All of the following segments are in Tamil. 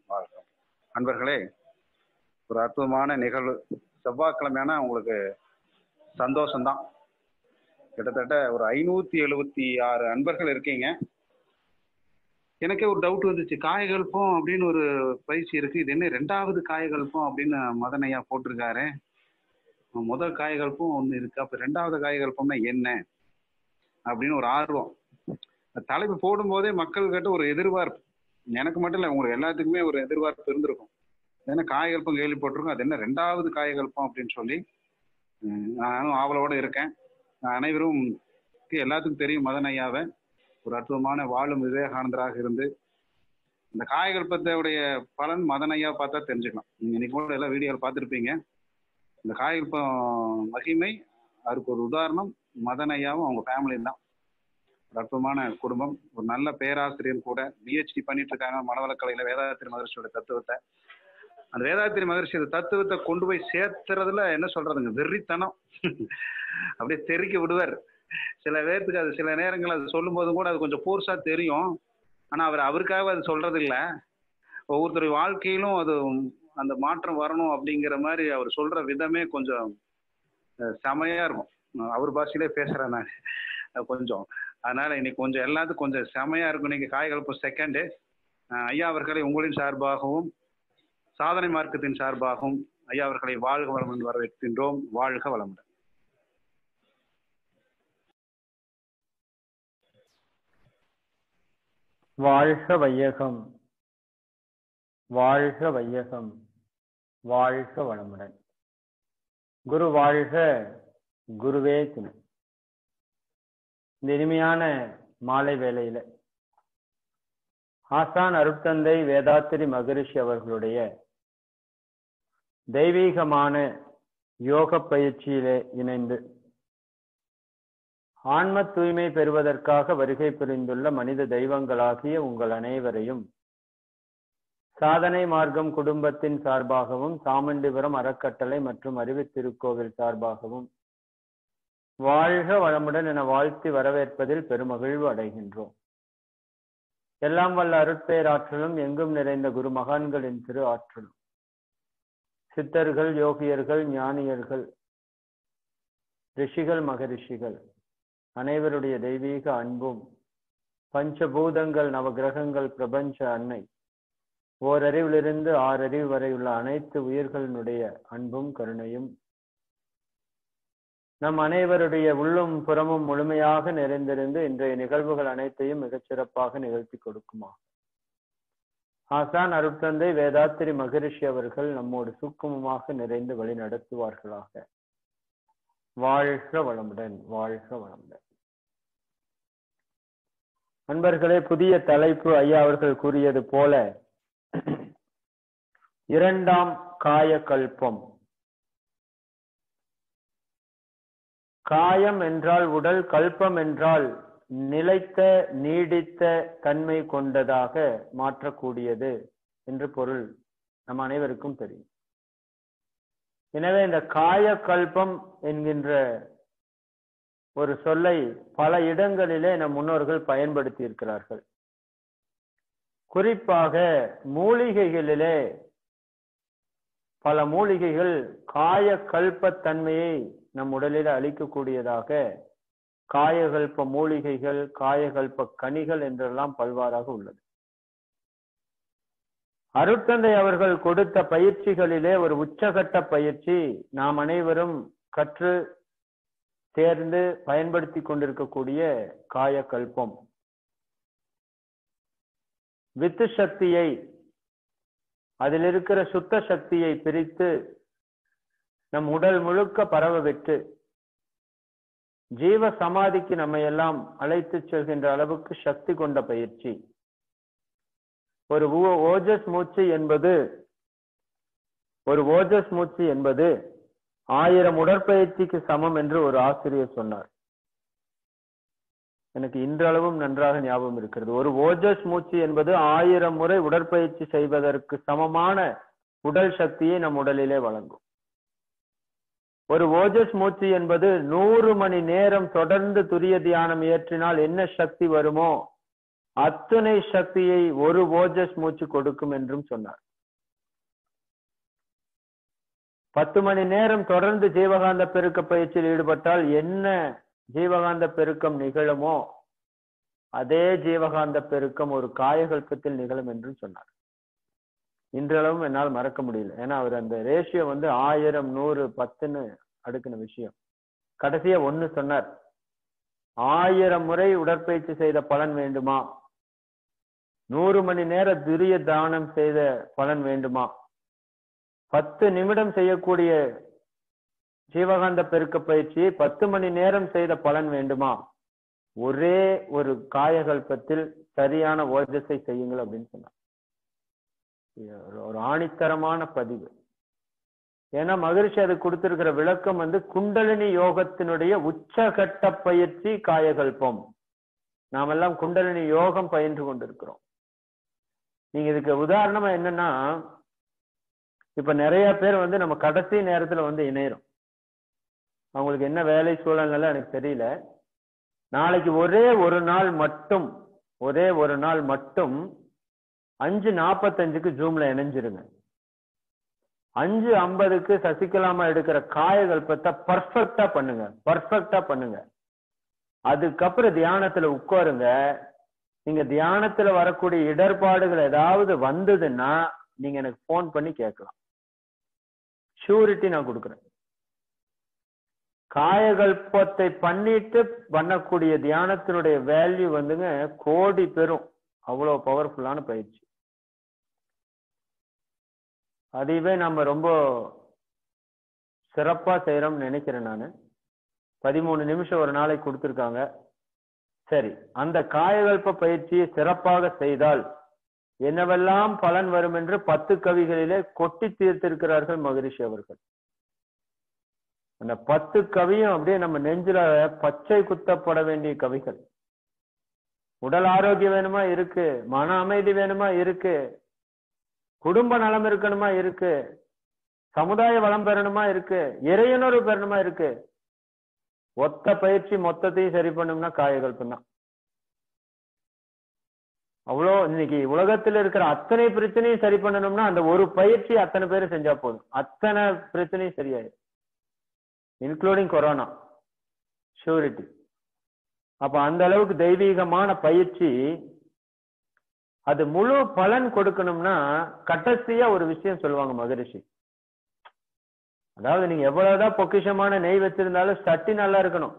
வாழ்க அன்பர்களே ஒரு அற்புதமான நிகழ்வு செவ்வாய்க்கிழமையான உங்களுக்கு சந்தோஷம்தான் கிட்டத்தட்ட ஒரு ஐநூத்தி எழுபத்தி ஆறு அன்பர்கள் இருக்கீங்க எனக்கே ஒரு டவுட் வந்துச்சு காயகல்பம் அப்படின்னு ஒரு பயிற்சி இருக்கு இது என்ன ரெண்டாவது காயகல்பம் அப்படின்னு மதனையா போட்டிருக்காரு முதல் காயகல்பம் ஒன்று இருக்கு அப்ப ரெண்டாவது காயகல்பம்னா என்ன அப்படின்னு ஒரு ஆர்வம் தலைப்பு போடும்போதே மக்கள் கிட்ட ஒரு எதிர்பார்ப்பு எனக்கு மட்டும் இல்லை உங்களுக்கு எல்லாத்துக்குமே ஒரு எதிர்பார்ப்பு இருந்திருக்கும் என்ன காயகல்பம் கேள்விப்பட்டிருக்கோம் அது என்ன ரெண்டாவது காயகல்பம் அப்படின்னு சொல்லி நானும் ஆவலோட இருக்கேன் அனைவரும் எல்லாத்துக்கும் தெரியும் மதன் ஐயாவை ஒரு அற்புதமான வாழும் விவேகானந்தராக இருந்து இந்த காயகல்பத்தையுடைய பலன் மதன் ஐயா பார்த்தா தெரிஞ்சுக்கலாம் நீங்க இன்னைக்கு கூட எல்லாம் வீடியோவில் பார்த்துருப்பீங்க இந்த காயகல்பம் மகிமை அதுக்கு ஒரு உதாரணம் மதன் ஐயாவும் அவங்க ஃபேமிலியும் தான் ஒரு அற்புதமான குடும்பம் ஒரு நல்ல பேராசிரியர் கூட பிஹெச்டி பண்ணிட்டு இருக்காங்க மனவளக்கலையில வேதாத்திரி மகர்ஷியோட தத்துவத்தை அந்த வேதாத்திரி மகர்ஷி தத்துவத்தை கொண்டு போய் சேர்த்துறதுல என்ன சொல்றதுங்க வெறித்தனம் அப்படியே தெறிக்க விடுவார் சில பேர்த்துக்கு அது சில நேரங்கள் அது சொல்லும் போதும் கூட அது கொஞ்சம் போர்ஸா தெரியும் ஆனா அவர் அவருக்காக அது சொல்றது இல்ல ஒவ்வொருத்தருடைய வாழ்க்கையிலும் அது அந்த மாற்றம் வரணும் அப்படிங்கிற மாதிரி அவர் சொல்ற விதமே கொஞ்சம் செமையா இருக்கும் அவர் பாஷையிலே பேசுறேன் நான் கொஞ்சம் அதனால இன்னைக்கு கொஞ்சம் எல்லாத்துக்கும் கொஞ்சம் செமையா இருக்கும் இன்னைக்கு காய்கல்பு செகண்டு ஐயா அவர்களை உங்களின் சார்பாகவும் சாதனை மார்க்கத்தின் சார்பாகவும் ஐயா அவர்களை வாழ்க வளமுடன் வரவேற்கின்றோம் வாழ்க வளமுடன் வாழ்க வையகம் வாழ்க வையகம் வாழ்க வளமுடன் குரு வாழ்க குருவே துணை இந்த இனிமையான மாலை வேளையில ஆசான் அருட்தந்தை வேதாத்திரி மகரிஷி அவர்களுடைய தெய்வீகமான யோக பயிற்சியிலே இணைந்து ஆன்ம தூய்மை பெறுவதற்காக வருகை புரிந்துள்ள மனித தெய்வங்களாகிய உங்கள் அனைவரையும் சாதனை மார்க்கம் குடும்பத்தின் சார்பாகவும் சாமண்டிபுரம் அறக்கட்டளை மற்றும் அறிவுத்திருக்கோவில் சார்பாகவும் வாழ்க வளமுடன் என வாழ்த்தி வரவேற்பதில் பெருமகிழ்வு அடைகின்றோம் எல்லாம் வல்ல அருட்பேராற்றலும் எங்கும் நிறைந்த குரு மகான்களின் திரு ஆற்றலும் சித்தர்கள் யோகியர்கள் ஞானியர்கள் ரிஷிகள் மகரிஷிகள் அனைவருடைய தெய்வீக அன்பும் பஞ்சபூதங்கள் நவகிரகங்கள் பிரபஞ்ச அன்னை ஓரறிவிலிருந்து ஆறறிவு வரை உள்ள அனைத்து உயிர்களினுடைய அன்பும் கருணையும் நம் அனைவருடைய உள்ளும் புறமும் முழுமையாக நிறைந்திருந்து இன்றைய நிகழ்வுகள் அனைத்தையும் மிகச்சிறப்பாக நிகழ்த்தி கொடுக்குமா ஆசான் அருட்தந்தை வேதாத்திரி மகரிஷி அவர்கள் நம்மோடு சூக்குமமாக நிறைந்து வழி நடத்துவார்களாக வாழ்க வளமுடன் வாழ்க வளமுடன் நண்பர்களே புதிய தலைப்பு ஐயா அவர்கள் கூறியது போல இரண்டாம் காயக்கல்பம் காயம் என்றால் உடல் கல்பம் என்றால் நிலைத்த நீடித்த தன்மை கொண்டதாக மாற்றக்கூடியது என்று பொருள் நம் அனைவருக்கும் தெரியும் எனவே இந்த காயக்கல்பம் என்கின்ற ஒரு சொல்லை பல இடங்களிலே நம் முன்னோர்கள் பயன்படுத்தி இருக்கிறார்கள் குறிப்பாக மூலிகைகளிலே பல மூலிகைகள் காய கல்பத்தன்மையை நம் உடலில் அளிக்கக்கூடியதாக காயகல்ப மூலிகைகள் காயகல்ப கனிகள் என்றெல்லாம் பல்வாறாக உள்ளது அருட்தந்தை அவர்கள் கொடுத்த பயிற்சிகளிலே ஒரு உச்சகட்ட பயிற்சி நாம் அனைவரும் கற்று தேர்ந்து பயன்படுத்தி கொண்டிருக்கக்கூடிய காயக்கல்பம் வித்து சக்தியை அதில் இருக்கிற சுத்த சக்தியை பிரித்து நம் உடல் முழுக்க பரவ விட்டு ஜீவ சமாதிக்கு நம்மை எல்லாம் அழைத்து செல்கின்ற அளவுக்கு சக்தி கொண்ட பயிற்சி ஒரு ஓஜஸ் மூச்சு என்பது ஒரு ஓஜஸ் மூச்சு என்பது ஆயிரம் உடற்பயிற்சிக்கு சமம் என்று ஒரு ஆசிரியர் சொன்னார் எனக்கு இன்றளவும் நன்றாக ஞாபகம் இருக்கிறது ஒரு ஓஜஸ் மூச்சு என்பது ஆயிரம் முறை உடற்பயிற்சி செய்வதற்கு சமமான உடல் சக்தியை நம் உடலிலே வழங்கும் ஒரு ஓஜஸ் மூச்சு என்பது நூறு மணி நேரம் தொடர்ந்து துரிய தியானம் இயற்றினால் என்ன சக்தி வருமோ அத்துணை சக்தியை ஒரு ஓஜஸ் மூச்சு கொடுக்கும் என்றும் சொன்னார் பத்து மணி நேரம் தொடர்ந்து ஜீவகாந்த பெருக்க பயிற்சியில் ஈடுபட்டால் என்ன ஜீவகாந்த பெருக்கம் நிகழுமோ அதே ஜீவகாந்த பெருக்கம் ஒரு காயகல்பத்தில் நிகழும் என்றும் சொன்னார் இன்றளவும் என்னால் மறக்க முடியல ஏன்னா அவர் அந்த ரேஷியோ வந்து ஆயிரம் நூறு பத்துன்னு அடுக்கின விஷயம் கடைசியா ஒண்ணு சொன்னார் ஆயிரம் முறை உடற்பயிற்சி செய்த பலன் வேண்டுமா நூறு மணி நேர துரிய தானம் செய்த பலன் வேண்டுமா பத்து நிமிடம் செய்யக்கூடிய ஜீவகாந்த பெருக்க பயிற்சியை பத்து மணி நேரம் செய்த பலன் வேண்டுமா ஒரே ஒரு காயகல்பத்தில் சரியான ஓஜஸை செய்யுங்கள் அப்படின்னு சொன்னார் ஒரு ஆணித்தரமான பதிவு ஏன்னா மகிழ்ச்சி அது கொடுத்திருக்கிற விளக்கம் வந்து குண்டலினி யோகத்தினுடைய உச்சகட்ட பயிற்சி காயகல்பம் நாமெல்லாம் குண்டலினி யோகம் பயின்று கொண்டிருக்கிறோம் நீங்க இதுக்கு உதாரணமா என்னன்னா இப்ப நிறைய பேர் வந்து நம்ம கடைசி நேரத்துல வந்து இணையிறோம் அவங்களுக்கு என்ன வேலை சூழல்னால எனக்கு தெரியல நாளைக்கு ஒரே ஒரு நாள் மட்டும் ஒரே ஒரு நாள் மட்டும் அஞ்சு நாற்பத்தஞ்சுக்கு ஜூம்ல இணைஞ்சிருங்க அஞ்சு ஐம்பதுக்கு சசிகலாமா எடுக்கிற காயகல்பத்தை பர்ஃபெக்டா பண்ணுங்க பர்ஃபெக்டா பண்ணுங்க அதுக்கப்புறம் தியானத்துல உட்காருங்க நீங்க தியானத்துல வரக்கூடிய இடர்பாடுகள் ஏதாவது வந்ததுன்னா நீங்க எனக்கு போன் பண்ணி கேட்கலாம் ஷூரிட்டி நான் கொடுக்குறேன் காயகல்பத்தை பண்ணிட்டு பண்ணக்கூடிய தியானத்தினுடைய வேல்யூ வந்துங்க கோடி பெறும் அவ்வளவு பவர்ஃபுல்லான பயிற்சி அதையவே நம்ம ரொம்ப சிறப்பா செய்யறோம்னு நினைக்கிறேன் நான் பதிமூணு நிமிஷம் ஒரு நாளைக்கு கொடுத்துருக்காங்க சரி அந்த காயகல்ப பயிற்சியை சிறப்பாக செய்தால் என்னவெல்லாம் பலன் வரும் என்று பத்து கவிகளிலே கொட்டி தீர்த்திருக்கிறார்கள் மகரிஷி அவர்கள் அந்த பத்து கவியும் அப்படியே நம்ம நெஞ்சில பச்சை குத்தப்பட வேண்டிய கவிகள் உடல் ஆரோக்கியம் வேணுமா இருக்கு மன அமைதி வேணுமா இருக்கு குடும்ப நலம் இருக்கணுமா இருக்கு சமுதாய வளம் பெறணுமா இருக்கு இறையுணர்வு பெறணுமா இருக்கு ஒத்த பயிற்சி மொத்தத்தையும் சரி பண்ணும்னா காயகல்பம் தான் அவ்வளோ இன்னைக்கு உலகத்துல இருக்கிற அத்தனை பிரச்சனையும் சரி பண்ணணும்னா அந்த ஒரு பயிற்சி அத்தனை பேரும் செஞ்சா போதும் அத்தனை பிரச்சனையும் சரியாயிடும் இன்க்ளூடிங் கொரோனா ஷூரிட்டி அப்ப அந்த அளவுக்கு தெய்வீகமான பயிற்சி அது முழு பலன் கொடுக்கணும்னா கடைசியா ஒரு விஷயம் சொல்லுவாங்க மகரிஷி அதாவது நீங்க எவ்வளவுதான் பொக்கிஷமான நெய் வச்சிருந்தாலும் சட்டி நல்லா இருக்கணும்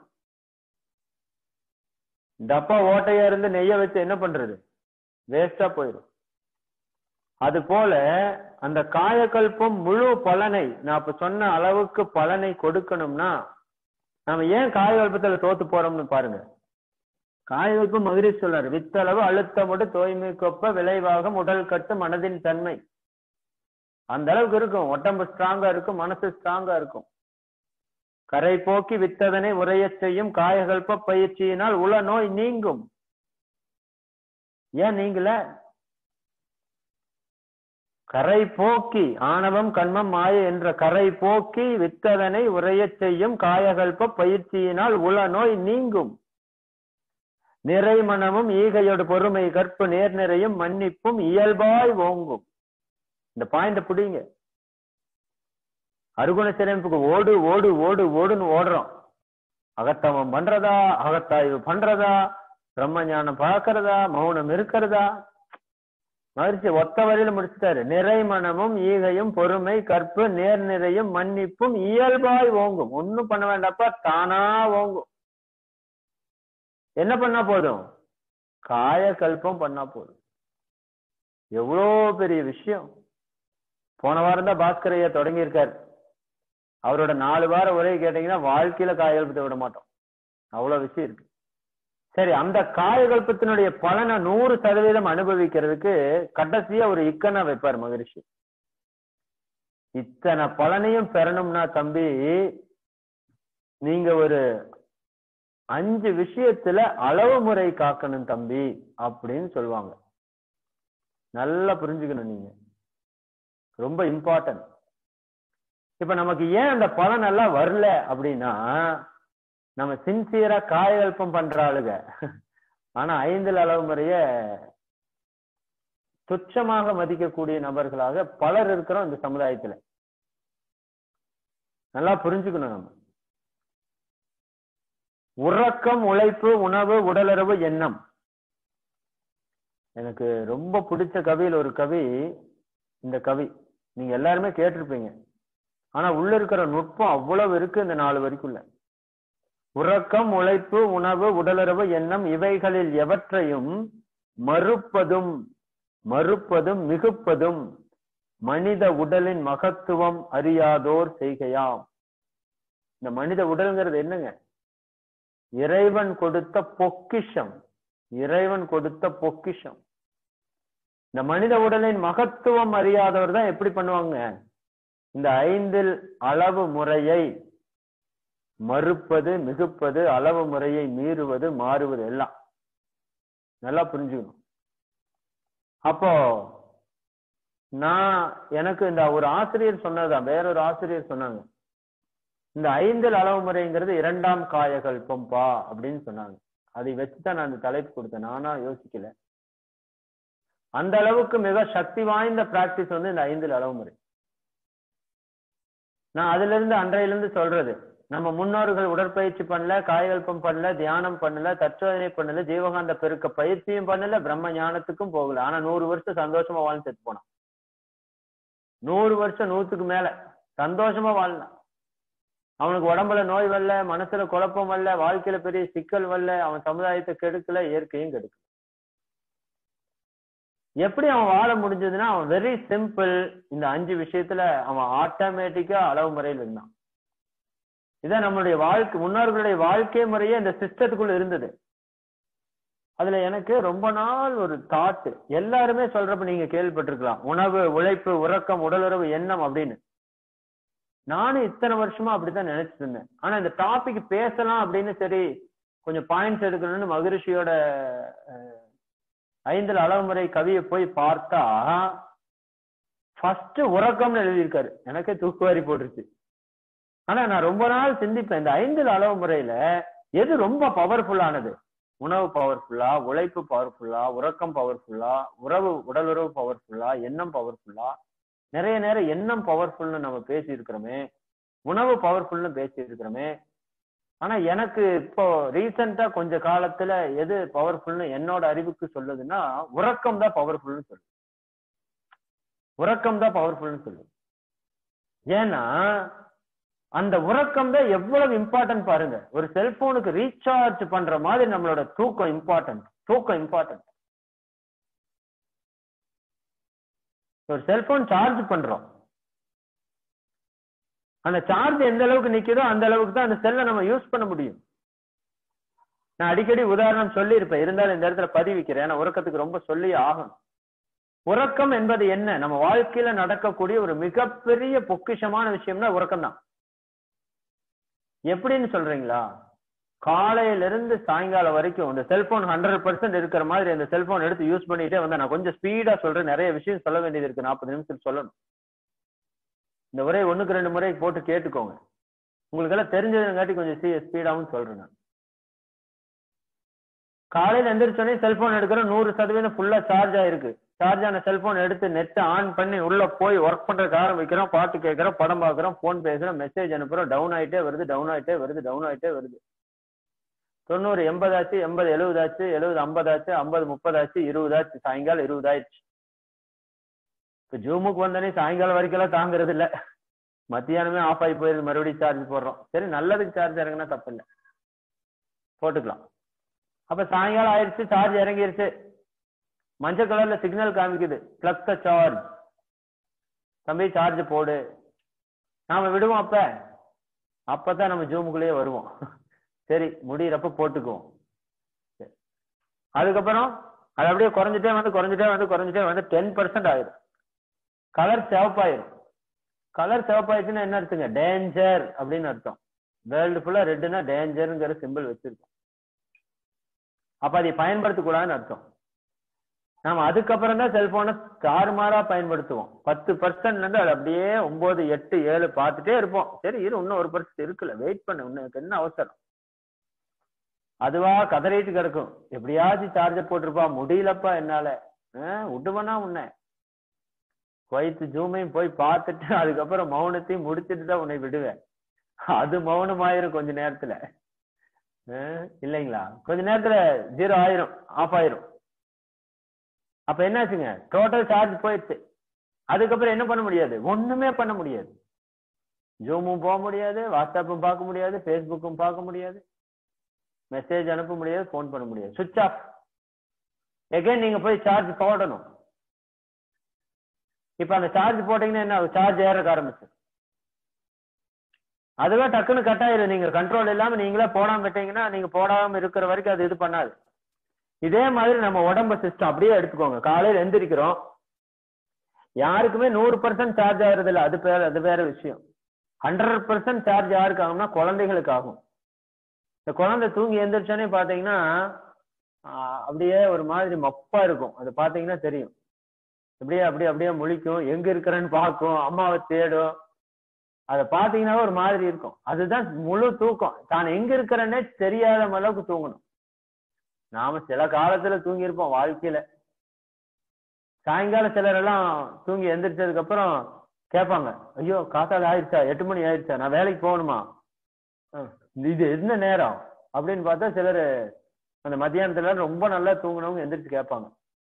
டப்பா ஓட்டையா இருந்து நெய்ய வச்சு என்ன பண்றது வேஸ்டா போயிடும் அது போல அந்த காயக்கல்பம் முழு பலனை நான் இப்ப சொன்ன அளவுக்கு பலனை கொடுக்கணும்னா நம்ம ஏன் காயகல்பத்துல தோத்து போறோம்னு பாருங்க காயகல்பம் மகிழ்ச்சி சொல்றாரு வித்தளவு அழுத்தமுடு தூய்மை கொப்ப விளைவாக உடல் கட்டு மனதின் தன்மை அந்த அளவுக்கு இருக்கும் உடம்பு ஸ்ட்ராங்கா இருக்கும் மனசு ஸ்ட்ராங்கா இருக்கும் கரை போக்கி வித்ததனை உரைய செய்யும் காயகல்ப பயிற்சியினால் உள நோய் நீங்கும் ஏன் நீங்கள கரை போக்கி ஆணவம் கண்மம் மாய என்ற கரை போக்கி வித்ததனை உரைய செய்யும் காயகல்ப பயிற்சியினால் உள நோய் நீங்கும் நிறை மனமும் ஈகையோடு பொறுமை கற்பு நேர் நிறையும் மன்னிப்பும் இயல்பாய் ஓங்கும் இந்த பாயிண்ட புடிங்க அருகுண சிறமைப்புக்கு ஓடு ஓடு ஓடு ஓடுன்னு ஓடுறோம் அகத்தவம் பண்றதா அகத்தாய்வு பண்றதா பிரம்ம ஞானம் பார்க்கறதா மௌனம் இருக்கிறதா மகிழ்ச்சி ஒத்த வரையில முடிச்சுட்டாரு நிறை மனமும் ஈகையும் பொறுமை கற்பு நேர் நிறையும் மன்னிப்பும் இயல்பாய் ஓங்கும் ஒன்னும் பண்ண வேண்டாப்பா தானா ஓங்கும் என்ன பண்ணா போதும் காய கல்பம் பண்ணா போதும் எவ்வளோ பெரிய விஷயம் போன வாரம் தான் பாஸ்கர் ஐயா தொடங்கியிருக்காரு அவரோட நாலு வாரம் உரை கேட்டீங்கன்னா வாழ்க்கையில காயகல்பத்தை விட மாட்டோம் அவ்வளவு விஷயம் இருக்கு சரி அந்த காயகல்பத்தினுடைய பலனை நூறு சதவீதம் அனுபவிக்கிறதுக்கு கடைசியா ஒரு இக்கனா வைப்பார் மகரிஷி இத்தனை பலனையும் பெறணும்னா தம்பி நீங்க ஒரு அஞ்சு விஷயத்துல அளவு முறை காக்கணும் தம்பி அப்படின்னு சொல்லுவாங்க நல்லா புரிஞ்சுக்கணும் நீங்க ரொம்ப இம்பார்ட்டன்ட் இப்ப நமக்கு ஏன் அந்த பலன் எல்லாம் வரல அப்படின்னா நம்ம சின்சியரா காயகல்பம் பண்ற ஆளுங்க ஆனா ஐந்தில் அளவு முறைய துச்சமாக மதிக்கக்கூடிய நபர்களாக பலர் இருக்கிறோம் இந்த சமுதாயத்துல நல்லா புரிஞ்சுக்கணும் நம்ம உறக்கம் உழைப்பு உணவு உடலுறவு எண்ணம் எனக்கு ரொம்ப பிடிச்ச கவியில் ஒரு கவி இந்த கவி நீங்க எல்லாருமே கேட்டிருப்பீங்க ஆனா உள்ள இருக்கிற நுட்பம் அவ்வளவு இருக்கு இந்த நாலு வரைக்குள்ள உறக்கம் உழைப்பு உணவு உடலுறவு எண்ணம் இவைகளில் எவற்றையும் மறுப்பதும் மறுப்பதும் மிகுப்பதும் மனித உடலின் மகத்துவம் அறியாதோர் செய்கையாம் இந்த மனித உடல்ங்கிறது என்னங்க இறைவன் கொடுத்த பொக்கிஷம் இறைவன் கொடுத்த பொக்கிஷம் இந்த மனித உடலின் மகத்துவம் அறியாதவர் தான் எப்படி பண்ணுவாங்க இந்த ஐந்தில் அளவு முறையை மறுப்பது மிகுப்பது அளவு முறையை மீறுவது மாறுவது எல்லாம் நல்லா புரிஞ்சுக்கணும் அப்போ நான் எனக்கு இந்த ஒரு ஆசிரியர் சொன்னதுதான் வேறொரு ஆசிரியர் சொன்னாங்க இந்த ஐந்தில் அளவு முறைங்கிறது இரண்டாம் காயகல்பம்பா அப்படின்னு சொன்னாங்க அதை வச்சுதான் நான் அந்த தலைப்பு கொடுத்தேன் நானா யோசிக்கல அந்த அளவுக்கு மிக சக்தி வாய்ந்த பிராக்டிஸ் வந்து இந்த ஐந்தில் அளவு முறை நான் அதுல இருந்து அன்றையில இருந்து சொல்றது நம்ம முன்னோர்கள் உடற்பயிற்சி பண்ணல காயகல்பம் பண்ணல தியானம் பண்ணல தற்சோதனை பண்ணல ஜீவகாந்த பெருக்க பயிற்சியும் பண்ணல பிரம்ம ஞானத்துக்கும் போகல ஆனா நூறு வருஷம் சந்தோஷமா வாழ்ந்து செத்து போனான் நூறு வருஷம் நூத்துக்கு மேல சந்தோஷமா வாழ்ந்தான் அவனுக்கு உடம்புல நோய் வரல மனசுல குழப்பம் வரல வாழ்க்கையில பெரிய சிக்கல் வரல அவன் சமுதாயத்தை கெடுக்கல இயற்கையும் கெடுக்கல எப்படி அவன் வாழ முடிஞ்சதுன்னா அவன் வெரி சிம்பிள் இந்த அஞ்சு விஷயத்துல அவன் ஆட்டோமேட்டிக்கா அளவு முறையில் இருந்தான் இதான் நம்மளுடைய வாழ்க்கை முன்னோர்களுடைய வாழ்க்கை முறையே இந்த சிஸ்டத்துக்குள்ள இருந்தது அதுல எனக்கு ரொம்ப நாள் ஒரு தாட் எல்லாருமே சொல்றப்ப நீங்க கேள்விப்பட்டிருக்கலாம் உணவு உழைப்பு உறக்கம் உடலுறவு எண்ணம் அப்படின்னு நானும் இத்தனை வருஷமா அப்படித்தான் நினைச்சிட்டு இருந்தேன் ஆனா இந்த டாபிக் பேசலாம் அப்படின்னு சரி கொஞ்சம் பாயிண்ட்ஸ் எடுக்கணும்னு மகரிஷியோட ஐந்தில் அளவுமுறை கவியை போய் பார்த்தா ஃபர்ஸ்ட் உறக்கம்னு எழுதியிருக்காரு எனக்கே தூக்குவாரி போட்டுருச்சு ஆனா நான் ரொம்ப நாள் சிந்திப்பேன் இந்த ஐந்தில் அளவு முறையில எது ரொம்ப பவர்ஃபுல்லானது உணவு பவர்ஃபுல்லா உழைப்பு பவர்ஃபுல்லா உறக்கம் பவர்ஃபுல்லா உறவு உடல் உறவு பவர்ஃபுல்லா எண்ணம் பவர்ஃபுல்லா நிறைய நேரம் எண்ணம் பவர்ஃபுல்னு நம்ம பேசி இருக்கிறோமே உணவு பவர்ஃபுல்னு பேசி இருக்கிறோமே ஆனா எனக்கு இப்போ ரீசெண்டா கொஞ்ச காலத்துல எது பவர்ஃபுல்னு என்னோட அறிவுக்கு சொல்லுதுன்னா உறக்கம் தான் பவர்ஃபுல்னு சொல்லு உறக்கம் தான் பவர்ஃபுல்னு சொல்லு ஏன்னா அந்த உறக்கம் தான் எவ்வளவு இம்பார்ட்டன்ட் பாருங்க ஒரு செல்போனுக்கு ரீசார்ஜ் பண்ற மாதிரி நம்மளோட தூக்கம் இம்பார்ட்டன்ட் தூக்கம் இம்பார்ட்டன்ட் ஒரு செல்போன் சார்ஜ் பண்றோம் அந்த சார்ஜ் எந்த அளவுக்கு நிக்குதோ அந்த அளவுக்கு தான் அந்த செல்லை நம்ம யூஸ் பண்ண முடியும் நான் அடிக்கடி உதாரணம் சொல்லி இருப்பேன் இருந்தாலும் இந்த இடத்துல பதிவிக்கிறேன் ஏன்னா உறக்கத்துக்கு ரொம்ப சொல்லி ஆகணும் உறக்கம் என்பது என்ன நம்ம வாழ்க்கையில நடக்கக்கூடிய ஒரு மிகப்பெரிய பொக்கிஷமான விஷயம்னா உறக்கம் தான் எப்படின்னு சொல்றீங்களா காலையில இருந்து சாயங்காலம் வரைக்கும் இந்த செல்போன் ஹண்ட்ரட் பர்சன்ட் இருக்கிற மாதிரி அந்த செல்போன் எடுத்து யூஸ் பண்ணிட்டே வந்தா நான் கொஞ்சம் ஸ்பீடா சொல்றேன் நிறைய விஷயம் சொல்ல வேண்டியது இருக்கு நாற்பது நிமிஷம் சொல்லணும் இந்த உரை ஒண்ணுக்கு ரெண்டு முறை போட்டு கேட்டுக்கோங்க உங்களுக்கு எல்லாம் தெரிஞ்சதுங்காட்டி கொஞ்சம் ஸ்பீடாவும் சொல்றேன் நான் காலையில எந்திரிச்சோடனே செல்போன் எடுக்கிறோம் நூறு சதவீதம் ஃபுல்லா சார்ஜ் ஆயிருக்கு சார்ஜ் ஆன செல்போன் எடுத்து நெட்டை ஆன் பண்ணி உள்ள போய் ஒர்க் பண்றதுக்கு ஆரம்பிக்கிறோம் பாட்டு கேட்கிறோம் படம் பாக்குறோம் போன் பேசுறோம் மெசேஜ் அனுப்புறோம் டவுன் ஆயிட்டே வருது டவுன் ஆயிட்டே வருது டவுன் ஆயிட்டே வருது தொண்ணூறு எண்பதாச்சு எண்பது எழுபதாச்சு எழுபது ஐம்பதாச்சு ஐம்பது முப்பதாச்சு இருபதாச்சு சாயங்காலம் இருபதாயிடுச்சு இப்ப ஜூமுக்கு வந்தோடனே சாயங்காலம் வரைக்கும் எல்லாம் தாங்குறது இல்ல மத்தியானமே ஆஃப் ஆகி போயிருது மறுபடியும் சார்ஜ் போடுறோம் சரி நல்லதுக்கு சார்ஜ் இறங்கினா தப்பு இல்லை போட்டுக்கலாம் அப்ப சாயங்காலம் ஆயிடுச்சு சார்ஜ் இறங்கிருச்சு மஞ்சள் கலர்ல சிக்னல் காமிக்குது பிளக் த சார்ஜ் தம்பி சார்ஜ் போடு நாம விடுவோம் அப்ப அப்பதான் நம்ம ஜூமுக்குள்ளேயே வருவோம் சரி முடியிறப்ப போட்டுக்குவோம் அதுக்கப்புறம் அது அப்படியே குறைஞ்சிட்டே வந்து குறைஞ்சிட்டே வந்து குறைஞ்சிட்டே வந்து டென் பர்சன்ட் ஆயிரும் கலர் சிவப்பாயிரும் கலர் சிவப்பாயிடுச்சுன்னா என்ன அர்த்தங்க டேஞ்சர் அப்படின்னு அர்த்தம் வேர்ல்டு ஃபுல்லா ரெட்டுனா டேஞ்சருங்கிற சிம்பிள் வச்சிருக்கோம் அப்ப அதை பயன்படுத்தக்கூடாதுன்னு அர்த்தம் நாம அதுக்கப்புறம் தான் செல்போனை தாறுமாறா பயன்படுத்துவோம் பத்து பர்சன்ட்ல இருந்து அது அப்படியே ஒன்பது எட்டு ஏழு பார்த்துட்டே இருப்போம் சரி இரு இன்னும் ஒரு பர்சன்ட் இருக்குல்ல வெயிட் பண்ணு இன்னும் என்ன அவசரம் அதுவா கதறிட்டு கிடக்கும் எப்படியாச்சும் சார்ஜர் போட்டிருப்பா முடியலப்பா என்னால ஆஹ் விட்டுவனா உன்னை குவைத்து ஜூமையும் போய் பார்த்துட்டு அதுக்கப்புறம் மௌனத்தையும் முடிச்சிட்டு தான் உன்னை விடுவேன் அது மௌனமாயிரும் கொஞ்ச நேரத்துல ஆஹ் இல்லைங்களா கொஞ்ச நேரத்துல ஜீரோ ஆயிரும் ஆஃப் ஆயிரும் அப்ப என்னாச்சுங்க டோட்டல் சார்ஜ் போயிடுச்சு அதுக்கப்புறம் என்ன பண்ண முடியாது ஒண்ணுமே பண்ண முடியாது ஜூமும் போக முடியாது வாட்ஸ்அப்பும் பார்க்க முடியாது ஃபேஸ்புக்கும் பார்க்க முடியாது மெசேஜ் அனுப்ப முடியாது ஃபோன் பண்ண முடியாது சுவிட்ச் ஆஃப் எகைன் நீங்க போய் சார்ஜ் போடணும் இப்ப அந்த சார்ஜ் போட்டீங்கன்னா என்ன சார்ஜ் ஏறக்க ஆரம்பிச்சு அதுவே டக்குன்னு கட் ஆயிரும் நீங்க கண்ட்ரோல் இல்லாம நீங்களே போடாம விட்டீங்கன்னா நீங்க போடாம இருக்கிற வரைக்கும் அது இது பண்ணாது இதே மாதிரி நம்ம உடம்பு சிஸ்டம் அப்படியே எடுத்துக்கோங்க காலையில எந்திரிக்கிறோம் யாருக்குமே நூறு பர்சன்ட் சார்ஜ் ஆகுறது இல்ல அது பேர் அது வேற விஷயம் ஹண்ட்ரட் பர்சன்ட் சார்ஜ் யாருக்கு ஆகும்னா குழந்தைகளுக்கு ஆகும் இந்த குழந்தை தூங்கி எந்திரிச்சோன்னே பாத்தீங்கன்னா ஆஹ் அப்படியே ஒரு மாதிரி மப்பா இருக்கும் அது பாத்தீங்கன்னா தெரியும் அப்படியே அப்படியே அப்படியே முழிக்கும் எங்க இருக்கிறேன்னு பார்க்கும் அம்மாவை தேடும் அதை பாத்தீங்கன்னா ஒரு மாதிரி இருக்கும் அதுதான் முழு தூக்கம் தான் எங்க இருக்கிறேன்னே தெரியாத அளவுக்கு தூங்கணும் நாம சில காலத்துல தூங்கி இருப்போம் வாழ்க்கையில சாயங்காலம் சிலர் எல்லாம் தூங்கி எந்திரிச்சதுக்கு அப்புறம் கேட்பாங்க ஐயோ காத்தால ஆயிடுச்சா எட்டு மணி ஆயிடுச்சா நான் வேலைக்கு போகணுமா அஹ், இது என்ன நேரம் அப்படின்னு பார்த்தா சிலர் அந்த மத்தியானத்துல ரொம்ப நல்லா தூங்கினவங்க எந்திரிச்சு கேட்பாங்க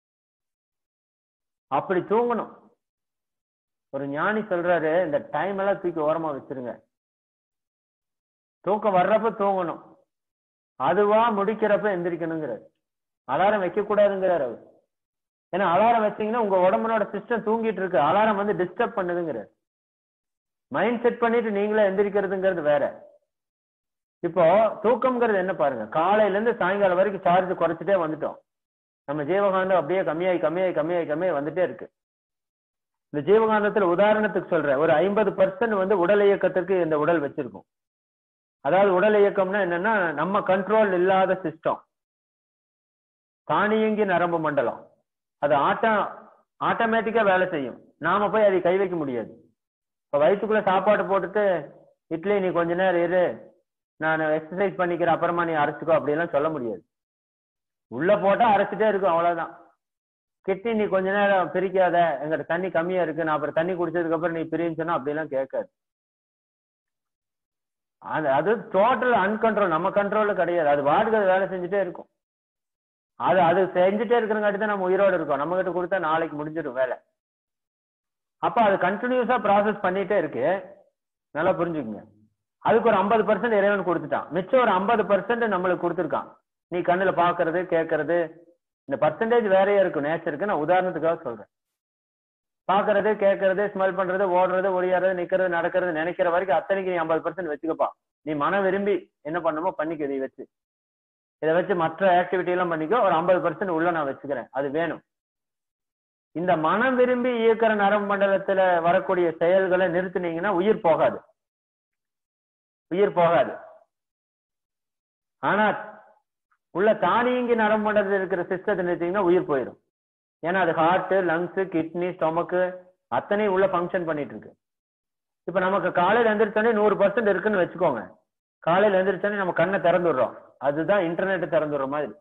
அப்படி தூங்கணும் ஒரு ஞானி சொல்றாரு இந்த டைம் எல்லாம் தூக்கி ஓரமா வச்சிருங்க தூக்கம் வர்றப்ப தூங்கணும் அதுவா முடிக்கிறப்ப எந்திரிக்கணுங்கிறாரு அலாரம் வைக்க கூடாதுங்கிறாரு அவர் ஏன்னா அலாரம் வச்சீங்கன்னா உங்க உடம்புனோட சிஸ்டம் தூங்கிட்டு இருக்கு அலாரம் வந்து டிஸ்டர்ப் பண்ணுதுங்கிறாரு மைண்ட் செட் பண்ணிட்டு நீங்களே எந்திரிக்கிறதுங்கிறது வேற இப்போ தூக்கம்ங்கிறது என்ன பாருங்க காலையில இருந்து சாயங்காலம் வரைக்கும் சார்ஜ் குறைச்சிட்டே வந்துட்டோம் நம்ம ஜீவகாந்தம் அப்படியே கம்மியாகி கம்மியாகி கம்மியாகி கம்மியாகி வந்துட்டே இருக்கு இந்த ஜீவகாந்தத்துல உதாரணத்துக்கு சொல்றேன் ஒரு ஐம்பது பர்சன்ட் வந்து உடல் இயக்கத்திற்கு இந்த உடல் வச்சிருக்கும் அதாவது உடல் இயக்கம்னா என்னன்னா நம்ம கண்ட்ரோல் இல்லாத சிஸ்டம் தானியங்கி நரம்பு மண்டலம் அது ஆட்டோ ஆட்டோமேட்டிக்கா வேலை செய்யும் நாம போய் அதை கை வைக்க முடியாது இப்ப வயிற்றுக்குள்ள சாப்பாடு போட்டுட்டு இட்லி நீ கொஞ்ச நேரம் இரு நான் எக்ஸசைஸ் பண்ணிக்கிறேன் அப்புறமா நீ அரைச்சிக்கோ அப்படிலாம் சொல்ல முடியாது உள்ள போட்டா அரைச்சிட்டே இருக்கும் அவ்வளவுதான் கிட்னி நீ கொஞ்ச நேரம் பிரிக்காத எங்கிட்ட தண்ணி கம்மியா இருக்கு நான் அப்புறம் தண்ணி குடிச்சதுக்கு அப்புறம் நீ பிரின்னு சொன்னா அப்படிலாம் கேட்காது அது அது டோட்டல் அன்கண்ட்ரோல் நம்ம கண்ட்ரோல்ல கிடையாது அது வாட்டுக்கு அது வேலை செஞ்சுட்டே இருக்கும் அது அது செஞ்சுட்டே இருக்கிறங்காட்டி தான் நம்ம உயிரோடு இருக்கோம் நம்ம கிட்ட கொடுத்தா நாளைக்கு முடிஞ்சிடும் வேலை அப்ப அது கண்டினியூஸா ப்ராசஸ் பண்ணிட்டே இருக்கு நல்லா புரிஞ்சுக்குங்க அதுக்கு ஒரு ஐம்பது பர்சன்ட் இறைவன் கொடுத்துட்டான் மிச்சம் ஒரு ஐம்பது பர்சன்ட் நம்மளுக்கு கொடுத்துருக்கான் நீ கண்ணுல பாக்குறது கேட்கறது இந்த பர்சன்டேஜ் வேறையா இருக்கும் நேச்சருக்கு நான் உதாரணத்துக்காக சொல்றேன் பாக்குறது கேட்கறது ஸ்மெல் பண்றது ஓடுறது ஒளியாறது நிக்கிறது நடக்கிறது நினைக்கிற வரைக்கும் அத்தனைக்கு நீ ஐம்பது பர்சன்ட் வச்சுக்கப்பா நீ மன விரும்பி என்ன பண்ணணுமோ பண்ணிக்க இதை வச்சு இதை வச்சு மற்ற ஆக்டிவிட்டி எல்லாம் பண்ணிக்கோ ஒரு ஐம்பது பர்சன்ட் உள்ள நான் வச்சுக்கிறேன் அது வேணும் இந்த மனம் விரும்பி இயக்கிற நரம்பு மண்டலத்துல வரக்கூடிய செயல்களை நிறுத்தினீங்கன்னா உயிர் போகாது உயிர் போகாது ஆனா உள்ள தானியங்கி நரம்பு மண்டலத்தில் இருக்கிற சிஸ்டத்தை நிறுத்திங்கன்னா உயிர் போயிடும் ஏன்னா அது ஹார்ட் லங்ஸ் கிட்னி ஸ்டொமக்கு அத்தனையும் உள்ள ஃபங்க்ஷன் பண்ணிட்டு இருக்கு இப்ப நமக்கு காலையில எந்திரிச்சோடனே நூறு பர்சன்ட் இருக்குன்னு வச்சுக்கோங்க காலையில எந்திரிச்சோடனே நம்ம கண்ணை திறந்து விடுறோம் அதுதான் இன்டர்நெட் திறந்து விடுற மாதிரி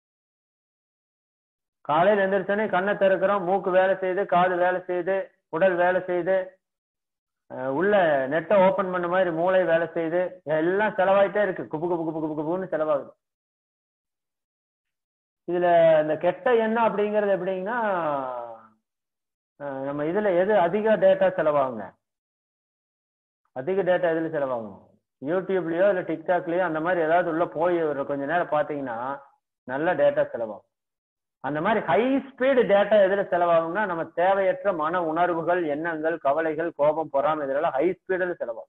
காலையில எந்திரிச்சோடனே கண்ணை திறக்கிறோம் மூக்கு வேலை செய்யுது காது வேலை செய்யுது உடல் வேலை செய்யுது அஹ் உள்ள நெட்டை ஓபன் பண்ண மாதிரி மூளை வேலை செய்யுது எல்லாம் செலவாயிட்டே இருக்கு குப்பு குப்பு குப்பு குப்பு குப்புன்னு செலவாகுது இதுல இந்த கெட்ட எண்ணம் அப்படிங்கிறது எப்படிங்கன்னா அஹ் நம்ம இதுல எது அதிக டேட்டா செலவாகுங்க அதிக டேட்டா எதுல செலவாகும் யூடியூப்லயோ இல்ல டிக்டாக்லயோ அந்த மாதிரி ஏதாவது உள்ள போய் ஒரு கொஞ்ச நேரம் பாத்தீங்கன்னா நல்ல டேட்டா செலவாகும் அந்த மாதிரி ஹை ஸ்பீடு டேட்டா எதுல செலவாகும்னா நம்ம தேவையற்ற மன உணர்வுகள் எண்ணங்கள் கவலைகள் கோபம் பொறாமை இதெல்லாம் ஹை ஸ்பீடில் செலவாகும்